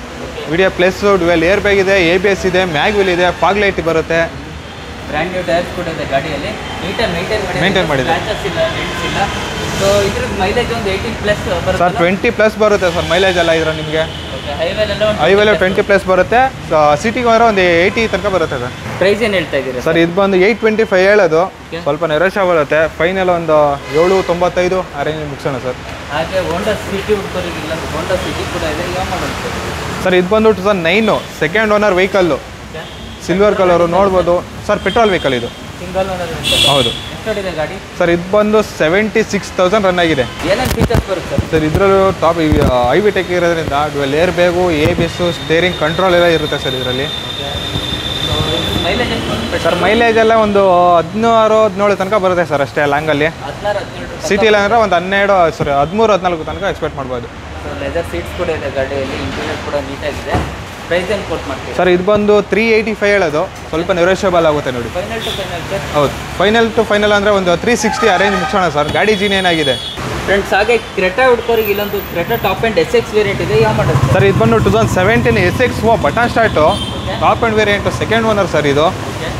V D I plus dual air bag ಇದೆ ಎ ಬಿ ಎಸ್ ಇದೆ ಮ್ಯಾಗ್ವಿಲ್ ಇದೆ ಫಾಗ್ ಲೈಟ್ ಬರುತ್ತೆ ಬ್ರ್ಯಾಂಡ್ ನ್ಯೂ ಟೈರ್ಸ್ ಕೂಡ ಇದೆ ಗಾಡಿಯಲ್ಲಿ ನೀಟಾಗಿ ಮೇಂಟೈನ್ ಮಾಡಿ Maintain ಮಾಡಿದೆ. ಸ್ಕ್ರಾಚಸ್ ಇಲ್ಲ ಡೆಂಟ್ಸ್ ಇಲ್ಲ ಸೊ ಇದ್ರ ಮೈಲೇಜ್ ಒಂದು ಏಯ್ಟೀನ್ ಪ್ಲಸ್ ಸರ್ ಬರುತ್ತೆ ಟ್ವೆಂಟಿ ಪ್ಲಸ್ ಬರುತ್ತೆ ಸರ್ ಮೈಲೇಜ್ ಎಲ್ಲ ಇದ್ರೆ ನಿಮಗೆ ಹೈವೇಲೆಲ್ಲ ಐವೆಲ್ಲ ಟ್ವೆಂಟಿ ಪ್ಲಸ್ ಬರುತ್ತೆ ಸಿಟಿಗೆ ಹೋದ್ರೆ ಒಂದು ಏಯ್ಟಿ ತನಕ ಬರುತ್ತೆ ಸರ್ ಪ್ರೈಸ್ ಏನು ಹೇಳ್ತಾ ಇದ್ದೀರಾ ಸರ್ ಇದು ಬಂದು ಏಯ್ಟ್ ಟ್ವೆಂಟಿ ಫೈವ್ ಹೇಳೋದು ಸ್ವಲ್ಪ ನೆರೋಶ ಬರುತ್ತೆ ಫೈನಲ್ ಒಂದು ಏಳು ತೊಂಬತ್ತೈದು ಆ ರೇಂಜ್ ಮುಗಿಸೋಣ ಸರ್ ಹಾಗೆ ಹೋಂಡಾ ಸಿಟಿ ಹುಡ್ಕೋರಿಗಿಲ್ಲ ಹೋಂಡಾ ಸಿಟಿ ಕೂಡ ಇದೆ ಯಾವ ಮಾಡಲ್ ಸರ್ ಇದು ಬಂದು two sir nine second owner vehicle silver colour ನೋಡ್ಬೋದು ಸರ್ ಪೆಟ್ರೋಲ್ ವೆಹಿಕಲ್ ಇದು ಸಿಂಗಲ್ ಓನರ್ ಹೌದು ಎಷ್ಟೊಡಿದೆ ಗಾಡಿ ಸರ್ ಇದು ಬಂದು ಸೆವೆಂಟಿ ಸಿಕ್ಸ್ ತೌಸಂಡ್ ರನ್ ಆಗಿದೆ ಏನೇನು ಫೀಚರ್ಸ್ ಬರುತ್ತೆ ಸರ್ ಸರ್ ಇದರಲ್ಲೂ ಟಾಪ್ ಐ ವಿ ಟೆಕ್ ಇರೋದ್ರಿಂದ dual air bag A B S steering control ಎಲ್ಲ ಇರುತ್ತೆ ಸರ್ ಇದರಲ್ಲಿ ಸೊ ಮೈಲೇಜ್ ಎಷ್ಟು ಬರುತ್ತೆ ಸರ್ ಮೈಲೇಜ್ ಎಲ್ಲ ಒಂದು ಹದಿನಾರು ಹದಿನೇಳು ತನಕ ಬರುತ್ತೆ ಸರ್ ಅಷ್ಟೇ ಲಾಂಗಲ್ಲಿ ಹದಿನಾರು ಹದಿನೇಳು ಸಿಟಿಲಿ ಅಂದರೆ ಒಂದು ಹನ್ನೆರಡು ಸಾರಿ ಹದಿಮೂರು ಹದಿನಾಲ್ಕು ತನಕ ಎಕ್ಸ್ಪೆಕ್ಟ್ ಮಾಡ್ಬೋದು ಸೊ ಲೆದರ್ ಸೀಟ್ಸ್ ಕೂಡ ಇದೆ ಗಾಡಿಯಲ್ಲಿ ಇಂಟೀರಿಯರ್ ಕೂಡ ನೀಟಾಗಿದೆ ಪ್ರೈಸ್ ಏನು ಕೊಟ್ಟು ಮಾಡ್ತೀವಿ ಸರ್ ಇದು ಬಂದು ತ್ರೀ ಏಯ್ಟಿ ಫೈವ್ ಹೇಳೋದು ಸ್ವಲ್ಪ ನೆರೋಷಿಯಬಲ್ ಆಗುತ್ತೆ ನೋಡಿ ಫೈನಲ್ ಟು ಫೈನಲ್ ಸರ್ ಹೌದು ಫೈನಲ್ ಟು ಫೈನಲ್ ಅಂದರೆ ಒಂದು ತ್ರೀ ಸಿಕ್ಸ್ಟಿ ಅರೇಂಜ್ ಮುಗಿಸೋಣ ಸರ್ ಗಾಡಿ ಜೀನ್ ಏನಾಗಿದೆ ಫ್ರೆಂಡ್ಸ್ ಹಾಗೆ ಕ್ರೆಟಾ ಹುಡ್ಕೋರಿಗೆ ಇಲ್ಲೊಂದು Creta top end S X variant ಇದೆ ಯಾವ ಮಾಡಲ್ ಸರ್ ಇದು ಬಂದು two thousand seventeen S X O button start top end variant second owner sir ಇದು ಓಕೆ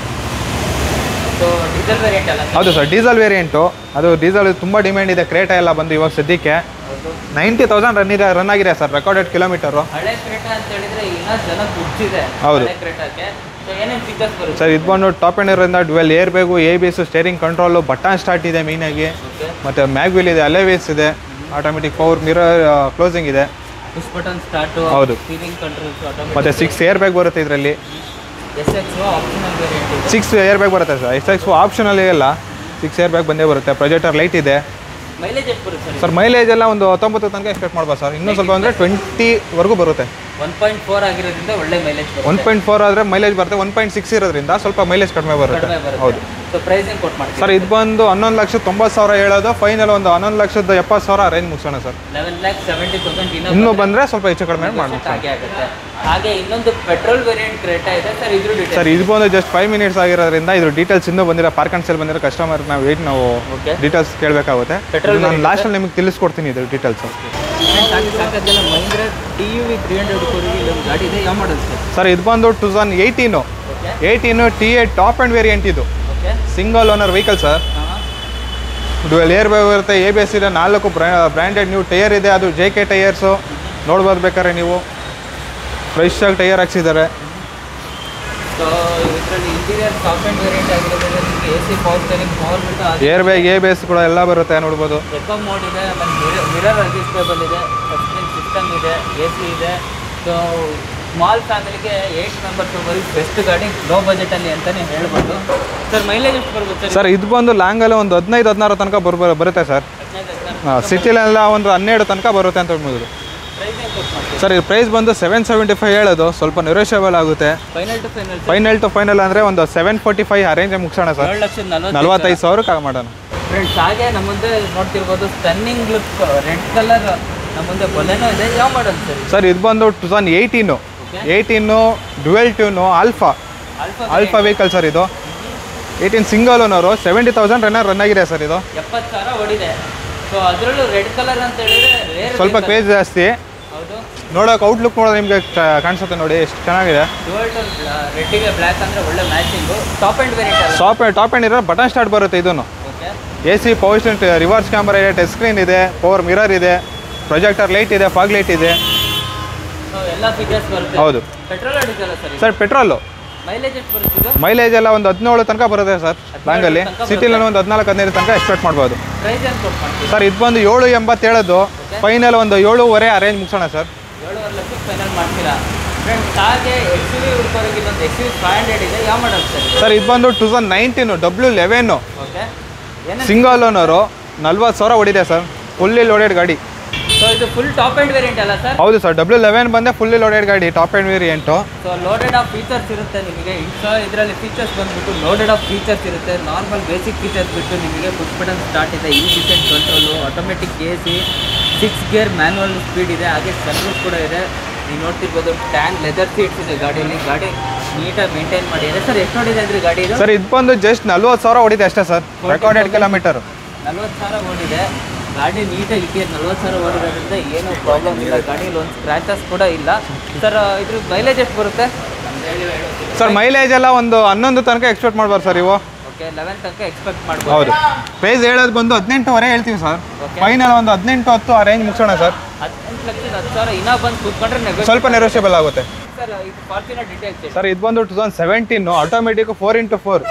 ಸೊ ಡೀಸೆಲ್ ವೇರಿಯಂಟ್ ಅಲ್ಲ ಹೌದು ಸರ್ ಡೀಸೆಲ್ ವೇರಿಯಂಟು ಅದು ಡೀಸೆಲ್ ತುಂಬ ಡಿಮ್ಯಾಂಡ್ ಇದೆ ಕ್ರೇಟಾ ಎಲ್ಲ ಬಂದು ಇವಾಗ ಸದ್ಯಕ್ಕೆ ಹೌದು ನೈಂಟಿ ತೌಸಂಡ್ ರನ್ ಇದೆ ರನ್ ಆಗಿದೆ ಸರ್ ರೆಕಾರ್ಡೆಡ್ ಕಿಲೋಮೀಟರು ಹಳೆ ಕ್ರೆಟಾ ಅಂತ ಹೇಳಿದ್ರೆ ಇನ್ನೂ ಜನ ಹುಚ್ಚಿದೆ ಹೌದು. ಹಳೆ ಕ್ರೆಟಾಕ್ಕೆ ಸೊ ಏನೇನು ಫೀಚರ್ಸ್ ಬರುತ್ತೆ ಸರ್ ಇದು ಬಂದು ಟಾಪ್ ಆ್ಯಂಡ್ ಇರೋದ್ರಿಂದ dual air bag A B S steering control button start ಇದೆ ಮೇಯ್ನಾಗಿ ಓಕೆ ಮತ್ತು ಮ್ಯಾಗ್ವಿಲ್ ಇದೆ ಅಲೆವೇಸ್ ಇದೆ ಆಟೋಮೆಟಿಕ್ ಪವರ್ ಮಿರರ್ ಕ್ಲೋಸಿಂಗ್ ಇದೆ ಪುಷ್ ಬಟನ್ ಸ್ಟಾರ್ಟು ಹೌದು. ಸ್ಟೀರಿಂಗ್ ಕಂಟ್ರೋಲ್ಸ್ ಮತ್ತು ಆಟೋಮೆಟಿಕ್ ಸಿಕ್ಸ್ ಏರ್ ಬ್ಯಾಗ್ ಬರುತ್ತೆ ಇದರಲ್ಲಿ ಎಸ್ ಎಕ್ಸ್ ಆಪ್ಷನಲ್ ವೇರಿಯಂಟ್ ಇದೆ ಸಿಕ್ಸ್ ಏರ್ ಬ್ಯಾಗ್ ಬರುತ್ತೆ ಸರ್ ಎಸ್ ಎಕ್ಸ್ ಆಪ್ಷನಲ್ಲಿ ಎಲ್ಲ ಸಿಕ್ಸ್ ಏರ್ ಬ್ಯಾಗ್ ಬಂದೇ ಬರುತ್ತೆ ಪ್ರೊಜೆಕ್ಟರ್ ಲೈಟ್ ಇದೆ ಮೈಲೇಜ್ ಎಷ್ಟು ಬರುತ್ತೆ ಸರ್ ಸರ್ ಮೈಲೇಜ್ ಎಲ್ಲ ಒಂದು ಹತ್ತೊಂಬತ್ತು ತನಕ ಎಕ್ಸ್ಪೆಕ್ಟ್ ಮಾಡ್ಬೋದು ಸರ್ ಇನ್ನೂ ಸ್ವಲ್ಪ ಅಂದರೆ ಟ್ವೆಂಟಿವರೆಗೂ ಬರುತ್ತೆ ಒನ್ ಪಾಯಿಂಟ್ ಫೋರ್ ಆಗಿರೋದ್ರಿಂದ ಒಳ್ಳೆ ಮೈಲೇಜ್ ಒನ್ ಬರುತ್ತೆ ಪಾಯಿಂಟ್ ಫೋರ್ ಆದರೆ ಮೈಲೇಜ್ ಬರುತ್ತೆ ಒನ್ ಪಾಯಿಂಟ್ ಸಿಕ್ಸ್ ಇರೋದ್ರಿಂದ ಸ್ವಲ್ಪ ಮೈಲೇಜ್ ಕಡಿಮೆ ಬರುತ್ತೆ ಕಡಿಮೆ ಬರುತ್ತೆ ಹೌದು ಸೊ ಪ್ರೈಸ್ ಏನು ಕೊಟ್ಟು ಮಾಡ್ತೀವಿ ಸರ್ ಇದು ಬಂದು ಹನ್ನೊಂದು ಲಕ್ಷ ತೊಂಬತ್ತು ಸಾವಿರ ಹೇಳೋದು ಫೈನಲ್ ಒಂದು ಹನ್ನೊಂದು ಲಕ್ಷದ ಎಪ್ಪತ್ತು ಸಾವಿರ ರೇಂಜ್ ಮುಗಿಸೋಣ sir eleven lakh seventy thousand ಇನ್ನೂ ಬಂದರೆ ಸ್ವಲ್ಪ ಹೆಚ್ಚು ಕಡಿಮೆ ಮಾಡಿ ಹಾಗೆ ಆಗುತ್ತೆ ಹಾಗೆ ಇನ್ನೊಂದು ಪೆಟ್ರೋಲ್ ವೇರಿಯಂಟ್ ಕ್ರೇಟಾ ಇದೆ ಸರ್ ಇದ್ರ ಡೀಟೇಲ್ ಸರ್ ಇದು ಬಂದು ಜಸ್ಟ್ ಫೈವ್ ಮಿನಿಟ್ಸ್ ಆಗಿರೋದ್ರಿಂದ ಇದ್ರ ಡೀಟೇಲ್ಸ್ ಇನ್ನೂ ಬಂದಿರೋ ಪಾರ್ಕ್ ಅಂಡ್ ಸೇಲ್ ಬಂದಿರೋ ಕಸ್ಟಮರ್ ನಾವು ವೇಟ್ ನಾವು ಓಕೆ ಡೀಟೇಲ್ಸ್ ಕೇಳಬೇಕಾಗುತ್ತೆ Petrol ನಾನು variant ಲಾಸ್ಟಲ್ಲಿ ನಿಮಗೆ ತಿಳಿಸ್ಕೊಡ್ತೀನಿ ಇದ್ರ ಡೀಟೇಲ್ಸು ಸಾಕು ಸಾಕದೆಲ್ಲ Mahindra T U V three hundred ಕೋರಿಗೆ ಇಲ್ಲೊಂದು ಗಾಡಿ ಇದೆ ಯಾವ ಮಾಡಲ್ ಸರ್ ಸರ್ ಇದು ಬಂದು two thousand eighteen okay eighteen T A top and variant ಇದು okay single owner vehicle sir ಹಾಂ ಡುವೆಲ್ ಏರ್ ಬ್ಯಾಗ್ ಇರುತ್ತೆ ಎ ಬಿ ಎಸ್ ಇದೆ ನಾಲ್ಕು ಬ್ರ್ಯಾಂಡೆಡ್ ನ್ಯೂ ಟೈರ್ ಇದೆ ಅದು ಜೆ ಕೆ ಟೈರ್ಸು ನೋಡ್ಬೋದು ಬೇಕಾದ್ರೆ ನೀವು ಫ್ರೆಶ್ ಆಗಿ ಟೈರ್ ಹಾಕ್ಸಿದ್ದಾರೆ ಸೊ ಇದರಲ್ಲಿ ಇಂಟೀರಿಯರ್ ಟಾಪ್ ಆ್ಯಂಡ್ ವೇರಿಯಂಟ್ ಆಗಿರೋದ್ರಿಂದ ನಿಮಗೆ A C power steering power ಬಿಟ್ಟು air bag A B S ಕೂಡ ಎಲ್ಲ ಬರುತ್ತೆ ನೋಡ್ಬೋದು ಎಕೋ ಮೋಡ್ ಇದೆ ಆಮೇಲೆ ಮಿರರ್ ಅಡ್ಜಸ್ಟೇಬಲ್ ಇದೆ ಟಚ್ಸ್ಕ್ರೀನ್ ಸಿಸ್ಟಮ್ ಇದೆ ಎ ಸಿ ಇದೆ ಸೊ ಸ್ಮಾಲ್ ಫ್ಯಾಮಿಲಿಗೆ ಏಯ್ಟ್ ಮೆಂಬರ್ಸ್ ಬರೀ ಬೆಸ್ಟ್ ಗಾಡಿ ಲೋ ಬಜೆಟಲ್ಲಿ ಅಂತಲೇ ಹೇಳ್ಬೋದು ಸರ್ ಮೈಲೇಜ್ ಎಷ್ಟು ಬರ್ಬೋದು ಸರ್ ಸರ್ ಇದು ಬಂದು ಲಾಂಗಲ್ಲಿ ಒಂದು ಹದಿನೈದು ಹದಿನಾರು ತನಕ ಬರ್ ಬರುತ್ತೆ ಸರ್ ಹದಿನೈದು ಹದಿನಾರು ಸಿಟಿಲೆಲ್ಲ ಒಂದು ಹನ್ನೆರಡು ತನಕ ಬರುತ್ತೆ ಅಂತ ಹೇಳ್ಬೋದು ಪ್ರೈಸ್ ಏನು ಕೊಟ್ಟು ಮಾಡ್ತೀವಿ ಸರ್ ಇದು ಪ್ರೈಸ್ ಬಂದು ಸೆವೆನ್ ಸೆವೆಂಟಿ ಫೈವ್ ಹೇಳೋದು ಸ್ವಲ್ಪ ನೆರೋಷಿಯಬಲ್ ಆಗುತ್ತೆ final to final final to final ಅಂದರೆ ಒಂದು ಸೆವೆನ್ ಫೋರ್ಟಿ ಫೈವ್ ಅರೇಂಜ್ ಮುಗಿಸೋಣ ಸರ್ ಏಳು ಲಕ್ಷದ ನಲ್ವತ್ತು ನಲ್ವತ್ತೈದು ಸಾವಿರಕ್ಕೆ ಮಾಡೋಣ ಫ್ರೆಂಡ್ಸ್ ಹಾಗೆ ನಮ್ಮ ಮುಂದೆ ನೋಡ್ತಿರ್ಬೋದು ಸ್ಟನ್ನಿಂಗ್ ಲುಕ್ ರೆಡ್ ಕಲರ್ ನಮ್ಮ ಮುಂದೆ ಬೊಲೆನೋ ಇದೆ ಯಾವ ಮಾಡಲ್ ಸರ್ ಸರ್ ಇದು ಬಂದು two thousand eighteen okay eighteen dual tone Alpha Alpha Alpha vehicle sir ಇದು eighteen single owner seventy thousand runner run ಆಗಿದೆ ಸರ್ ಇದು ಎಪ್ಪತ್ತು ಸಾವಿರ ಓಡಿದೆ ಸೊ ಅದರಲ್ಲೂ ರೆಡ್ ಕಲರ್ ಅಂತ ಹೇಳಿದ್ರೆ ರೇರ್ ಸ್ವಲ್ಪ ಕ್ರೇಜ್ ಜಾಸ್ತಿ ಹೌದು ನೋಡೋಕೆ ಔಟ್ಲುಕ್ ನೋಡೋದು ನಿಮಗೆ ಕಾಣಿಸುತ್ತೆ ನೋಡಿ ಎಷ್ಟು ಚೆನ್ನಾಗಿದೆ ಡುವಲ್ ರೆಡ್ಡಿಗೆ ಬ್ಲ್ಯಾಕ್ ಅಂದರೆ ಒಳ್ಳೆ ಮ್ಯಾಚಿಂಗು ಟಾಪ್ ಆ್ಯಂಡ್ ವೇರಿಯಂಟ್ ಅಲ್ಲ ಟಾಪ್ ಟಾಪ್ ಆ್ಯಂಡ್ ಇರೋ ಬಟನ್ ಸ್ಟಾರ್ಟ್ ಬರುತ್ತೆ ಇದನ್ನು ಓಕೆ ಎ ಸಿ ಪವರ್ ಸ್ಟೇಂಟ್ ರಿವರ್ಸ್ ಕ್ಯಾಮ್ರಾ ಇದೆ ಟಚ್ ಸ್ಕ್ರೀನ್ ಇದೆ ಪವರ್ ಮಿರರ್ ಇದೆ ಪ್ರೊಜೆಕ್ಟರ್ ಲೈಟ್ ಇದೆ ಫಾಗ್ ಲೈಟ್ ಇದೆ ಸೊ ಎಲ್ಲ ಫೀಚರ್ಸ್ ಬರುತ್ತೆ ಹೌದು ಪೆಟ್ರೋಲ್ ಅಡಿಸಲ್ಲ ಸರ್ ಸರ್ ಪೆಟ್ರೋಲು ಮೈಲೇಜ್ ಎಷ್ಟು ಬರುತ್ತೆ ಇದು ಮೈಲೇಜ್ ಎಲ್ಲ ಒಂದು ಹದಿನೇಳು ತನಕ ಬರುತ್ತೆ ಸರ್ ಲಾಂಗಲ್ಲಿ ತನಕ ಸಿಟಿಲಿ ಒಂದು ಹದಿನಾಲ್ಕು ಹದಿನೈದು ತನಕ ಎಕ್ಸ್ಪೆಕ್ಟ್ ಮಾಡ್ಬೋದು ಪ್ರೈಸ್ ಏನು ಕೊಟ್ಟು ಮಾಡ್ತೀವಿ ಸರ್ ಇದು ಬಂದು ಏಳು ಎಂಬತ್ತು ಹೇಳೋದು ಫೈನಲ್ ಒಂದು ಏಳುವರೆ ಅರೇಂಜ್ ಮುಗಿಸೋಣ ಸರ್ ಏಳುವರೆ ಲಕ್ಷಕ್ಕೆ ಫೈನಲ್ ಮಾಡ್ತೀರಾ ಫ್ರೆಂಡ್ಸ್ ಹಾಗೆ ಎಕ್ಸ್ ಯು ವಿ ಹುಡ್ಕೋರಿಗೆ ಇನ್ನೊಂದು ಎಕ್ಸ್ ಯು ಫೈವ್ ಹಂಡ್ರೆಡ್ ಇದೆ ಯಾವ ಮಾಡಲ್ ಸರ್ ಸರ್ ಇದು ಬಂದು two thousand nineteen W eleven okay ಏನು ಸಿಂಗಲ್ ಓನರು ನಲ್ವತ್ತು ಸಾವಿರ ಹೊಡಿದೆ ಸರ್ ಫುಲ್ಲಿ ಲೋಡೆಡ್ ಗಾಡಿ ಸೊ ಇದು ಫುಲ್ ಟಾಪ್ ಆ್ಯಂಡ್ ವೇರಿಯಂಟ್ ಅಲ್ಲ ಸರ್ ಹೌದು ಸರ್ ಡಬ್ಲ್ಯೂ ಲೆವೆನ್ ಬಂದೆ ಫುಲ್ಲಿ ಲೋಡೆಡ್ ಗಾಡಿ top end variant so loaded of features ಇರುತ್ತೆ ನಿಮಗೆ ಸೊ ಇದರಲ್ಲಿ ಫೀಚರ್ಸ್ ಬಂದ್ಬಿಟ್ಟು ಲೋಡೆಡ್ ಆಫ್ ಫೀಚರ್ಸ್ ಇರುತ್ತೆ ನಾರ್ಮಲ್ ಬೇಸಿಕ್ ಫೀಚರ್ಸ್ ಬಿಟ್ಟು ನಿಮಗೆ ಪುಷ್ ಬಟನ್ ಸ್ಟಾರ್ಟ್ ಇದೆ in descent control automatic A C six gear manual speed ಇದೆ ಹಾಗೆ ಸನ್ರೂಫ್ ಕೂಡ ಇದೆ ನೀವು ನೋಡ್ತಿರ್ಬೋದು ಟ್ಯಾನ್ ಲೆದರ್ ಸೀಟ್ಸ್ ಇದೆ ಗಾಡಿಯಲ್ಲಿ ಗಾಡಿ ನೀಟಾಗಿ ಮೇಂಟೈನ್ ಮಾಡಿದೆ ಸರ್ ಎಷ್ಟು ನೋಡಿದೆ ಅಂದ್ರೆ ಗಾಡಿ ಇದು ಸರ್ ಇದು ಬಂದು ಜಸ್ಟ್ ನಲ್ವತ್ತು ಸಾವಿರ ಹೊಡಿದೆ ಅಷ್ಟೇ ಸರ್ ರೆಕಾರ್ಡೆಡ್ ಕಿಲೋಮೀಟರ್ ನಲ್ವತ್ತು ಸಾವಿರ ಓಡಿದೆ ಗಾಡಿ ನೀಟಾಗಿ ಇದೆ ನಲ್ವತ್ತು ಸಾವಿರ ಓಡಿರೋದ್ರಿಂದ ಏನೂ ಪ್ರಾಬ್ಲಮ್ ಇಲ್ಲ ಗಾಡೀಲಿ ಒಂದು ಸ್ಕ್ರ್ಯಾಚಸ್ ಕೂಡ ಇಲ್ಲ ಸರ್ ಇದ್ರ ಮೈಲೇಜ್ ಎಷ್ಟು ಬರುತ್ತೆ ಸರ್ ಮೈಲೇಜ್ ಎಲ್ಲ ಒಂದು ಹನ್ನೊಂದು ತನಕ ಎಕ್ಸ್ಪೆಕ್ಟ್ ಮಾಡ್ಬಾರ್ದು ಸರ್ ಇವು ಓಕೆ ಲೆವೆನ್ ತನಕ ಎಕ್ಸ್ಪೆಕ್ಟ್ ಮಾಡ್ಬೋದು ಹೌದು ಪ್ರೈಸ್ ಹೇಳೋದು ಬಂದು ಹದಿನೆಂಟುವರೆ ಹೇಳ್ತೀವಿ ಸರ್ Okay. ಫೈನಲ್ ಒಂದು ಹದಿನೆಂಟು ಹತ್ತು ಆ ರೇಂಜ್ ಮುಗಿಸೋಣ ಸರ್ ಹದಿನೆಂಟು ಲಕ್ಷದ ಹತ್ತು ಸಾವಿರ ಇನ್ನೂ ಬಂದು ಕೂತ್ಕೊಂಡ್ರೆ ನೆಗೋಷಿಯೇಟ್ ಸ್ವಲ್ಪ ನೆರೋಷಿಯಬಲ್ ಆಗುತ್ತೆ ಸರ್ ಇದು ಫಾರ್ಚುನರ್ ಡೀಟೇಲ್ಸ್ ಹೇಳಿ ಸರ್ ಇದು ಬಂದು two thousand seventeen automatic four into four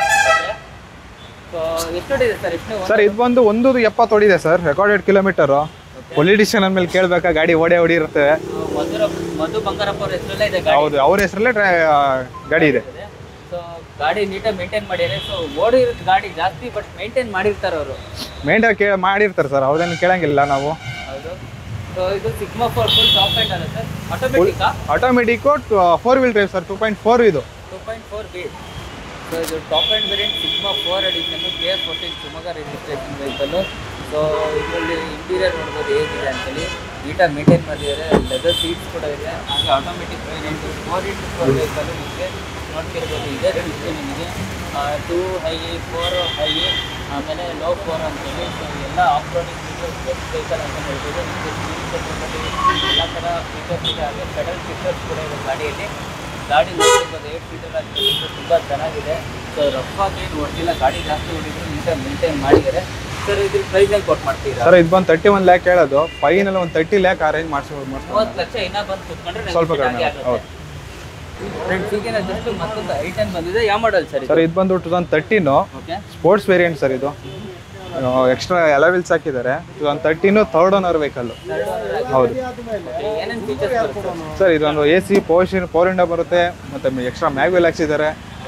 so ಎಷ್ಟು ಹೊಡಿದೆ ಸರ್ ಎಷ್ಟು ಸರ್ ಇದು ಬಂದು ಒಂದು ಎಪ್ಪತ್ತು ಹೊಡಿದೆ ಸರ್ ರೆಕಾರ್ಡೆಡ್ ಕಿಲೋಮೀಟರು ಪೊಲಿಟಿಷಿಯನ್ ಅಂದಮೇಲೆ ಕೇಳಬೇಕಾ ಗಾಡಿ ಓಡೇ ಹೊಡಿರುತ್ತೆ ಮಧುರ ಮಧು ಬಂಗಾರಪ್ಪ ಅವ್ರ ಹೆಸರಲ್ಲೇ ಇದೆ ಗಾಡಿ ಹೌದು ಅವ್ರ ಹೆಸರಲ್ಲೇ ಗಾಡಿ ಇದೆ ಸೊ ಗಾಡಿ ನೀಟಾಗಿ ಮೇಂಟೈನ್ ಮಾಡಿದ್ದಾರೆ ಸೊ ಓಡಿರೋದು ಗಾಡಿ ಜಾಸ್ತಿ ಬಟ್ ಮೇಂಟೈನ್ ಮಾಡಿರ್ತಾರೆ ಅವರು ಮೇಂಟೈನ್ ಕೇ ಮಾಡಿರ್ತಾರೆ ಸರ್ ಅವ್ರನ್ನ ಕೇಳಂಗಿಲ್ಲ ನಾವು ಹೌದು ಸೊ ಇದು Sigma four full top end ಅಲ್ಲ ಸರ್ ಆಟೋಮೆಟಿಕಾ automatic four wheel drive sir two point four ಇದು two point four B so ಇದು top and variant Sigma four edition K S fourteen Shivamogga registration vehicle so ಇದರಲ್ಲಿ interior ನೋಡ್ಬೋದು ಹೇಗಿದೆ ಅಂತೇಳಿ ನೀಟಾಗಿ maintain ಮಾಡಿದ್ದಾರೆ ಲೆದರ್ ಸೀಟ್ಸ್ ಕೂಡ ಇದೆ ಹಾಗೆ automatic variant four into four vehicle ನಿಮಗೆ ನೋಡ್ತಿರ್ಬೋದು ಇದೆ ಸಿಗುತ್ತೆ ನಿಮಗೆ ಟೂ ಹೈ ಫೋರ್ ಹೈ ಆಮೇಲೆ ಲೋ ಫೋರ್ ಅಂತೇಳಿ ಸೊ ಎಲ್ಲ ಆಫ್ ರೋಡಿಂಗ್ ಫೀಚರ್ಸ್ ವೆಹಿಕಲ್ ಅಂತ ಹೇಳ್ಬೋದು ನಿಮಗೆ ಎಲ್ಲ ಥರ ಫೀಚರ್ಸ್ ಇದೆ ಹಾಗೆ ಪೆಡಲ್ ಫೀಚರ್ಸ್ ಕೂಡ ಇದೆ ಗಾಡಿಯಲ್ಲಿ ಗಾಡಿ ನೋಡ್ತಿರ್ಬೋದು ಏಟ್ ಸೀಟರ್ ಆಗಿರೋದ್ರಿಂದ ತುಂಬ ಚೆನ್ನಾಗಿದೆ ಸೊ ರಫ್ ಆಗಿ ಏನು ಹೊಡೆದಿಲ್ಲ ಗಾಡಿ ಜಾಸ್ತಿ ಹೊಡಿದ್ರು ನೀಟಾಗಿ ಮೇಂಟೈನ್ ಮಾಡಿದ್ದಾರೆ ಸರ್ ಇದ್ರ ಪ್ರೈಸ್ ಹೆಂಗೆ ಕೊಟ್ಟು ಮಾಡ್ತೀರಾ ಸರ್ ಇದು ಬಂದು ತರ್ಟಿ ಒನ್ ಲ್ಯಾಕ್ ಹೇಳೋದು ಫೈನಲ್ ಒಂದು ತರ್ಟಿ ಲ್ಯಾಕ್ ಅರೇಂಜ್ ಮಾಡಿಸ್ಬೋದು ಮಾಡಿಸ್ಬೋದು ಮೂವತ್ತು ಲಕ್ಷ ಇನ್ನೂ ಬಂದು ಕುತ್ಕೊಂಡ್ರೆ ಸ್ವಲ್ಪ negotiate ಕಡಿಮೆ ಆಗೇ ಹೌದು. ಆಗುತ್ತೆ ಫ್ರೆಂಡ್ಸ್ ಈಗಿನ ಜಸ್ಟ್ ಮತ್ತೊಂದು ಐ ಟೆನ್ ಬಂದಿದೆ ಯಾವ ಮಾಡಲ್ ಸರ್ ಸರ್ ಇದು ಬಂದು two thousand thirteen okay sports variant sir ಇದು ಎಕ್ಸ್ಟ್ರಾ ಎಲವಿಲ್ಸ್ ಹಾಕಿದ್ದಾರೆ two thousand thirteen third owner vehicle ಹೌದು ಏನೇನು ಫೀಚರ್ಸ್ ಬರುತ್ತೆ ಸರ್ ಇದೊಂದು ಎ ಸಿ ಪೋರ್ಷನ್ ಫೋರ್ ಇಂಡ ಬರುತ್ತೆ ಮತ್ತು ಎಕ್ಸ್ಟ್ರಾ ಮ್ಯಾಗ್ವೆಲ್ ಹಾಕ್ಸಿದ್ದಾರೆ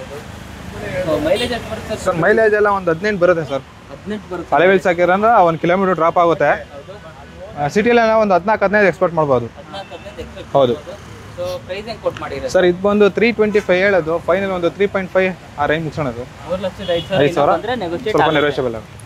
ಮೈಲೇಜ್ ಎಷ್ಟು ಬರುತ್ತೆ ಸರ್ ಸರ್ ಮೈಲೇಜ್ ಎಲ್ಲ ಒಂದು ಹದಿನೆಂಟು ಬರುತ್ತೆ ಸರ್ ಹದಿನೆಂಟು ಬರುತ್ತೆ ಅಲೆವಿಲ್ಸ್ ಹಾಕಿದ್ರೆ ಒಂದು ಕಿಲೋಮೀಟರ್ ಡ್ರಾಪ್ ಆಗುತ್ತೆ ಹೌದು ಸಿಟಿಲೆಲ್ಲ ಒಂದು ಹದಿನಾಲ್ಕು ಹದಿನೈದು ಎಕ್ಸ್ಪೆಕ್ಟ್ ಮಾಡ್ಬೋದು ಹದಿನಾಲ್ಕು ಹದಿನೈದು ಎಕ್ಸ್ಪೆಕ್ಟ್ ಹೌದು ಸೊ ಪ್ರೈಸ್ ಹೆಂಗೆ ಕೊಟ್ಟು ಮಾಡಿರೋದು ಸರ್ ಇದು ಬಂದು ತ್ರೀ ಟ್ವೆಂಟಿ ಫೈವ್ ಹೇಳೋದು ಫೈನಲ್ ಒಂದು ತ್ರೀ ಪಾಯಿಂಟ್ ಫೈವ್ ಆ ರೇಂಜ್ ಮುಗಿಸೋಣದು ಮೂರು ಲಕ್ಷದ ಐದು ಐದು ಸಾವಿರ ಸಾವಿರ ಬಂದರೆ ನೆಗೋಷಿಯೇಟ್ ಸ್ವಲ್ಪ ನೆಗೋಷಿಯಬಲ್ ಆಗುತ್ತೆ